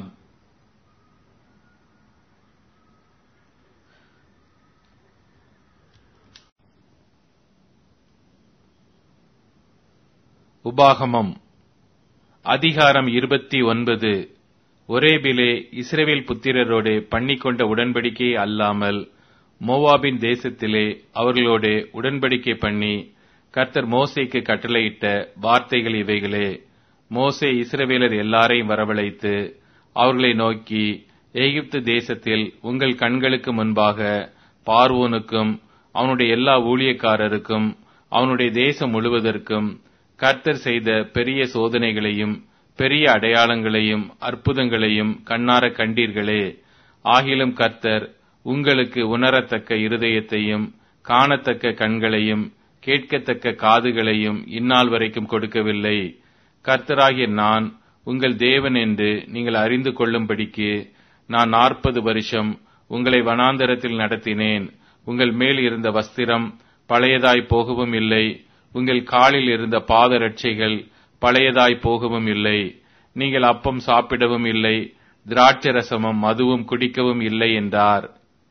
உபாகமம் அதிகாரம் இருபத்தி ஒன்பது ஒரேபிலே இஸ்ரவேல் புத்திரரோடு பண்ணிக்கொண்ட உடன்படிக்கை அல்லாமல் மோவாபின் தேசத்திலே அவர்களோடு உடன்படிக்கை பண்ணி கர்த்தர் மோசேக்கு கட்டளையிட்ட வார்த்தைகள் இவைகளே மோசே இஸ்ரவேலர் எல்லாரையும் வரவழைத்து அவர்களை நோக்கி எகிப்து தேசத்தில் உங்கள் கண்களுக்கு முன்பாக பார்வோனுக்கும் அவனுடைய எல்லா ஊழியக்காரருக்கும் அவனுடைய தேசம் முழுவதற்கும் கர்த்தர் செய்த பெரிய சோதனைகளையும் பெரிய அடையாளங்களையும் அற்புதங்களையும் கண்ணார கண்டீர்களே ஆகிலும் கர்த்தர் உங்களுக்கு உணரத்தக்க இருதயத்தையும் காணத்தக்க கண்களையும் கேட்கத்தக்க காதுகளையும் இந்நாள் வரைக்கும் கொடுக்கவில்லை கர்த்தராகிய நான் உங்கள் தேவன் என்று நீங்கள் அறிந்து கொள்ளும்படிக்கு நான் நாற்பது வருஷம் உங்களை வனாந்தரத்தில் நடத்தினேன் உங்கள் மேல் இருந்த வஸ்திரம் பழையதாய் போகவும் இல்லை உங்கள் காலில் இருந்த பாதரட்சைகள் பழையதாய் போகவும் இல்லை நீங்கள் அப்பம் சாப்பிடவும் இல்லை திராட்சரசமும் மதுவும் குடிக்கவும் இல்லை என்றார்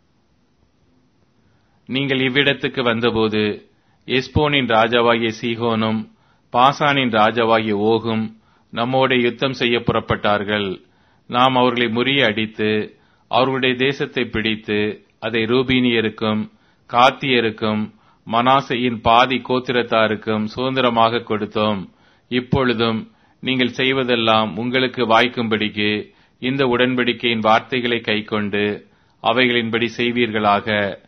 நீங்கள் இவ்விடத்துக்கு வந்தபோது எஸ்போனின் ராஜாவாகிய சீகோனும் பாசானின் ராஜாவாகிய ஓகும் நம்மோட யுத்தம் செய்ய புறப்பட்டார்கள் நாம் அவர்களை முறிய அடித்து அவர்களுடைய தேசத்தை பிடித்து அதை ரூபீனியருக்கும் காத்தியருக்கும் மனாசையின் பாதி கோத்திரத்தாருக்கும் சுதந்திரமாக கொடுத்தோம் இப்பொழுதும் நீங்கள் செய்வதெல்லாம் உங்களுக்கு வாய்க்கும்படிக்கு இந்த உடன்படிக்கையின் வார்த்தைகளை கைக்கொண்டு அவைகளின்படி செய்வீர்களாக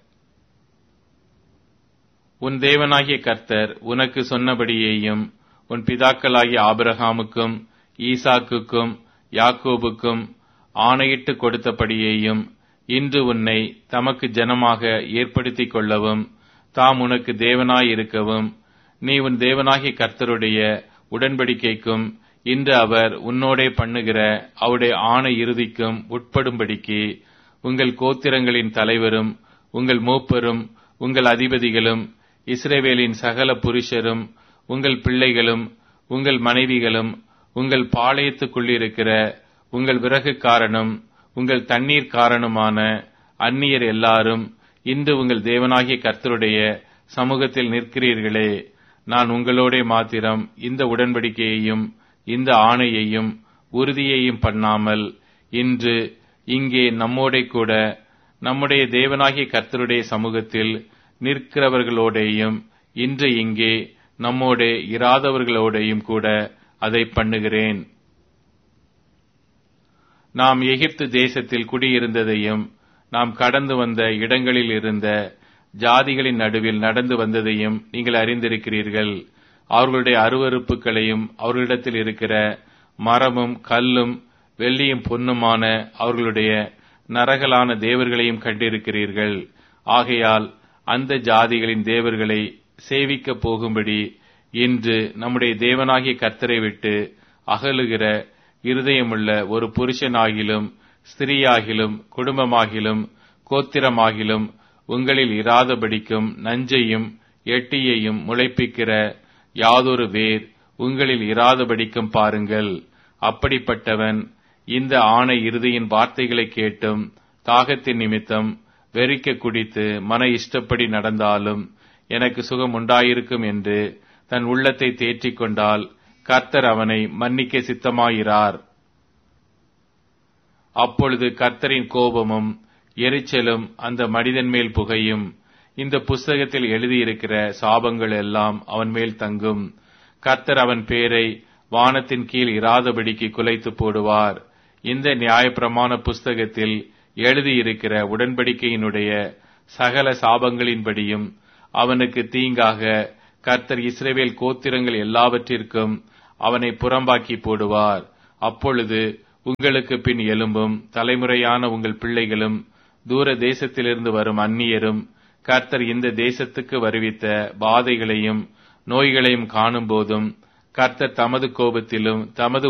உன் தேவனாகிய கர்த்தர் உனக்கு சொன்னபடியேயும் உன் பிதாக்களாகிய ஆபிரகாமுக்கும் ஈசாக்குக்கும் யாக்கோபுக்கும் ஆணையிட்டு கொடுத்தபடியேயும் இன்று உன்னை தமக்கு ஜனமாக ஏற்படுத்திக் கொள்ளவும் தாம் உனக்கு தேவனாய் இருக்கவும் நீ உன் தேவனாகிய கர்த்தருடைய உடன்படிக்கைக்கும் இன்று அவர் உன்னோடே பண்ணுகிற அவருடைய ஆணை இறுதிக்கும் உட்படும்படிக்கு உங்கள் கோத்திரங்களின் தலைவரும் உங்கள் மூப்பரும் உங்கள் அதிபதிகளும் இஸ்ரேவேலின் சகல புருஷரும் உங்கள் பிள்ளைகளும் உங்கள் மனைவிகளும் உங்கள் பாளையத்துக்குள்ளிருக்கிற உங்கள் விறகுக்காரனும் உங்கள் தண்ணீர் காரணமான அந்நியர் எல்லாரும் இன்று உங்கள் தேவனாகிய கர்த்தருடைய சமூகத்தில் நிற்கிறீர்களே நான் உங்களோட மாத்திரம் இந்த உடன்படிக்கையையும் இந்த ஆணையையும் உறுதியையும் பண்ணாமல் இன்று இங்கே நம்மோட கூட நம்முடைய தேவனாகிய கர்த்தருடைய சமூகத்தில் நிற்கிறவர்களோடேயும் இன்று இங்கே நம்மோட இராதவர்களோடையும் கூட அதை பண்ணுகிறேன் நாம் எகிப்து தேசத்தில் குடியிருந்ததையும் நாம் கடந்து வந்த இடங்களில் இருந்த ஜாதிகளின் நடுவில் நடந்து வந்ததையும் நீங்கள் அறிந்திருக்கிறீர்கள் அவர்களுடைய அருவறுப்புகளையும் அவர்களிடத்தில் இருக்கிற மரமும் கல்லும் வெள்ளியும் பொன்னுமான அவர்களுடைய நரகலான தேவர்களையும் கண்டிருக்கிறீர்கள் ஆகையால் அந்த ஜாதிகளின் தேவர்களை சேவிக்க போகும்படி இன்று நம்முடைய தேவனாகிய கர்த்தரை விட்டு அகலுகிற இருதயமுள்ள ஒரு புருஷனாகிலும் ஸ்திரீயாகிலும் குடும்பமாகிலும் கோத்திரமாகிலும் உங்களில் இராதபடிக்கும் நஞ்சையும் எட்டியையும் முளைப்பிக்கிற யாதொரு வேர் உங்களில் இராதபடிக்கும் பாருங்கள் அப்படிப்பட்டவன் இந்த ஆணை இறுதியின் வார்த்தைகளை கேட்டும் தாகத்தின் நிமித்தம் வெறிக்க குடித்து மன இஷ்டப்படி நடந்தாலும் எனக்கு சுகம் உண்டாயிருக்கும் என்று தன் உள்ளத்தை தேற்றிக் கொண்டால் கர்த்தர் அவனை மன்னிக்க சித்தமாயிரார் அப்பொழுது கர்த்தரின் கோபமும் எரிச்சலும் அந்த மனிதன் மேல் புகையும் இந்த புஸ்தகத்தில் எழுதியிருக்கிற சாபங்கள் எல்லாம் அவன் மேல் தங்கும் கர்த்தர் அவன் பேரை வானத்தின் கீழ் இராதபடிக்கு குலைத்து போடுவார் இந்த நியாயப்பிரமாண புஸ்தகத்தில் எழுதியிருக்கிற உடன்படிக்கையினுடைய சகல சாபங்களின்படியும் அவனுக்கு தீங்காக கர்த்தர் இஸ்ரவேல் கோத்திரங்கள் எல்லாவற்றிற்கும் அவனை புறம்பாக்கி போடுவார் அப்பொழுது உங்களுக்கு பின் எலும்பும் தலைமுறையான உங்கள் பிள்ளைகளும் தூர தேசத்திலிருந்து வரும் அந்நியரும் கர்த்தர் இந்த தேசத்துக்கு வருவித்த பாதைகளையும் நோய்களையும் காணும்போதும் கர்த்தர் தமது கோபத்திலும் தமது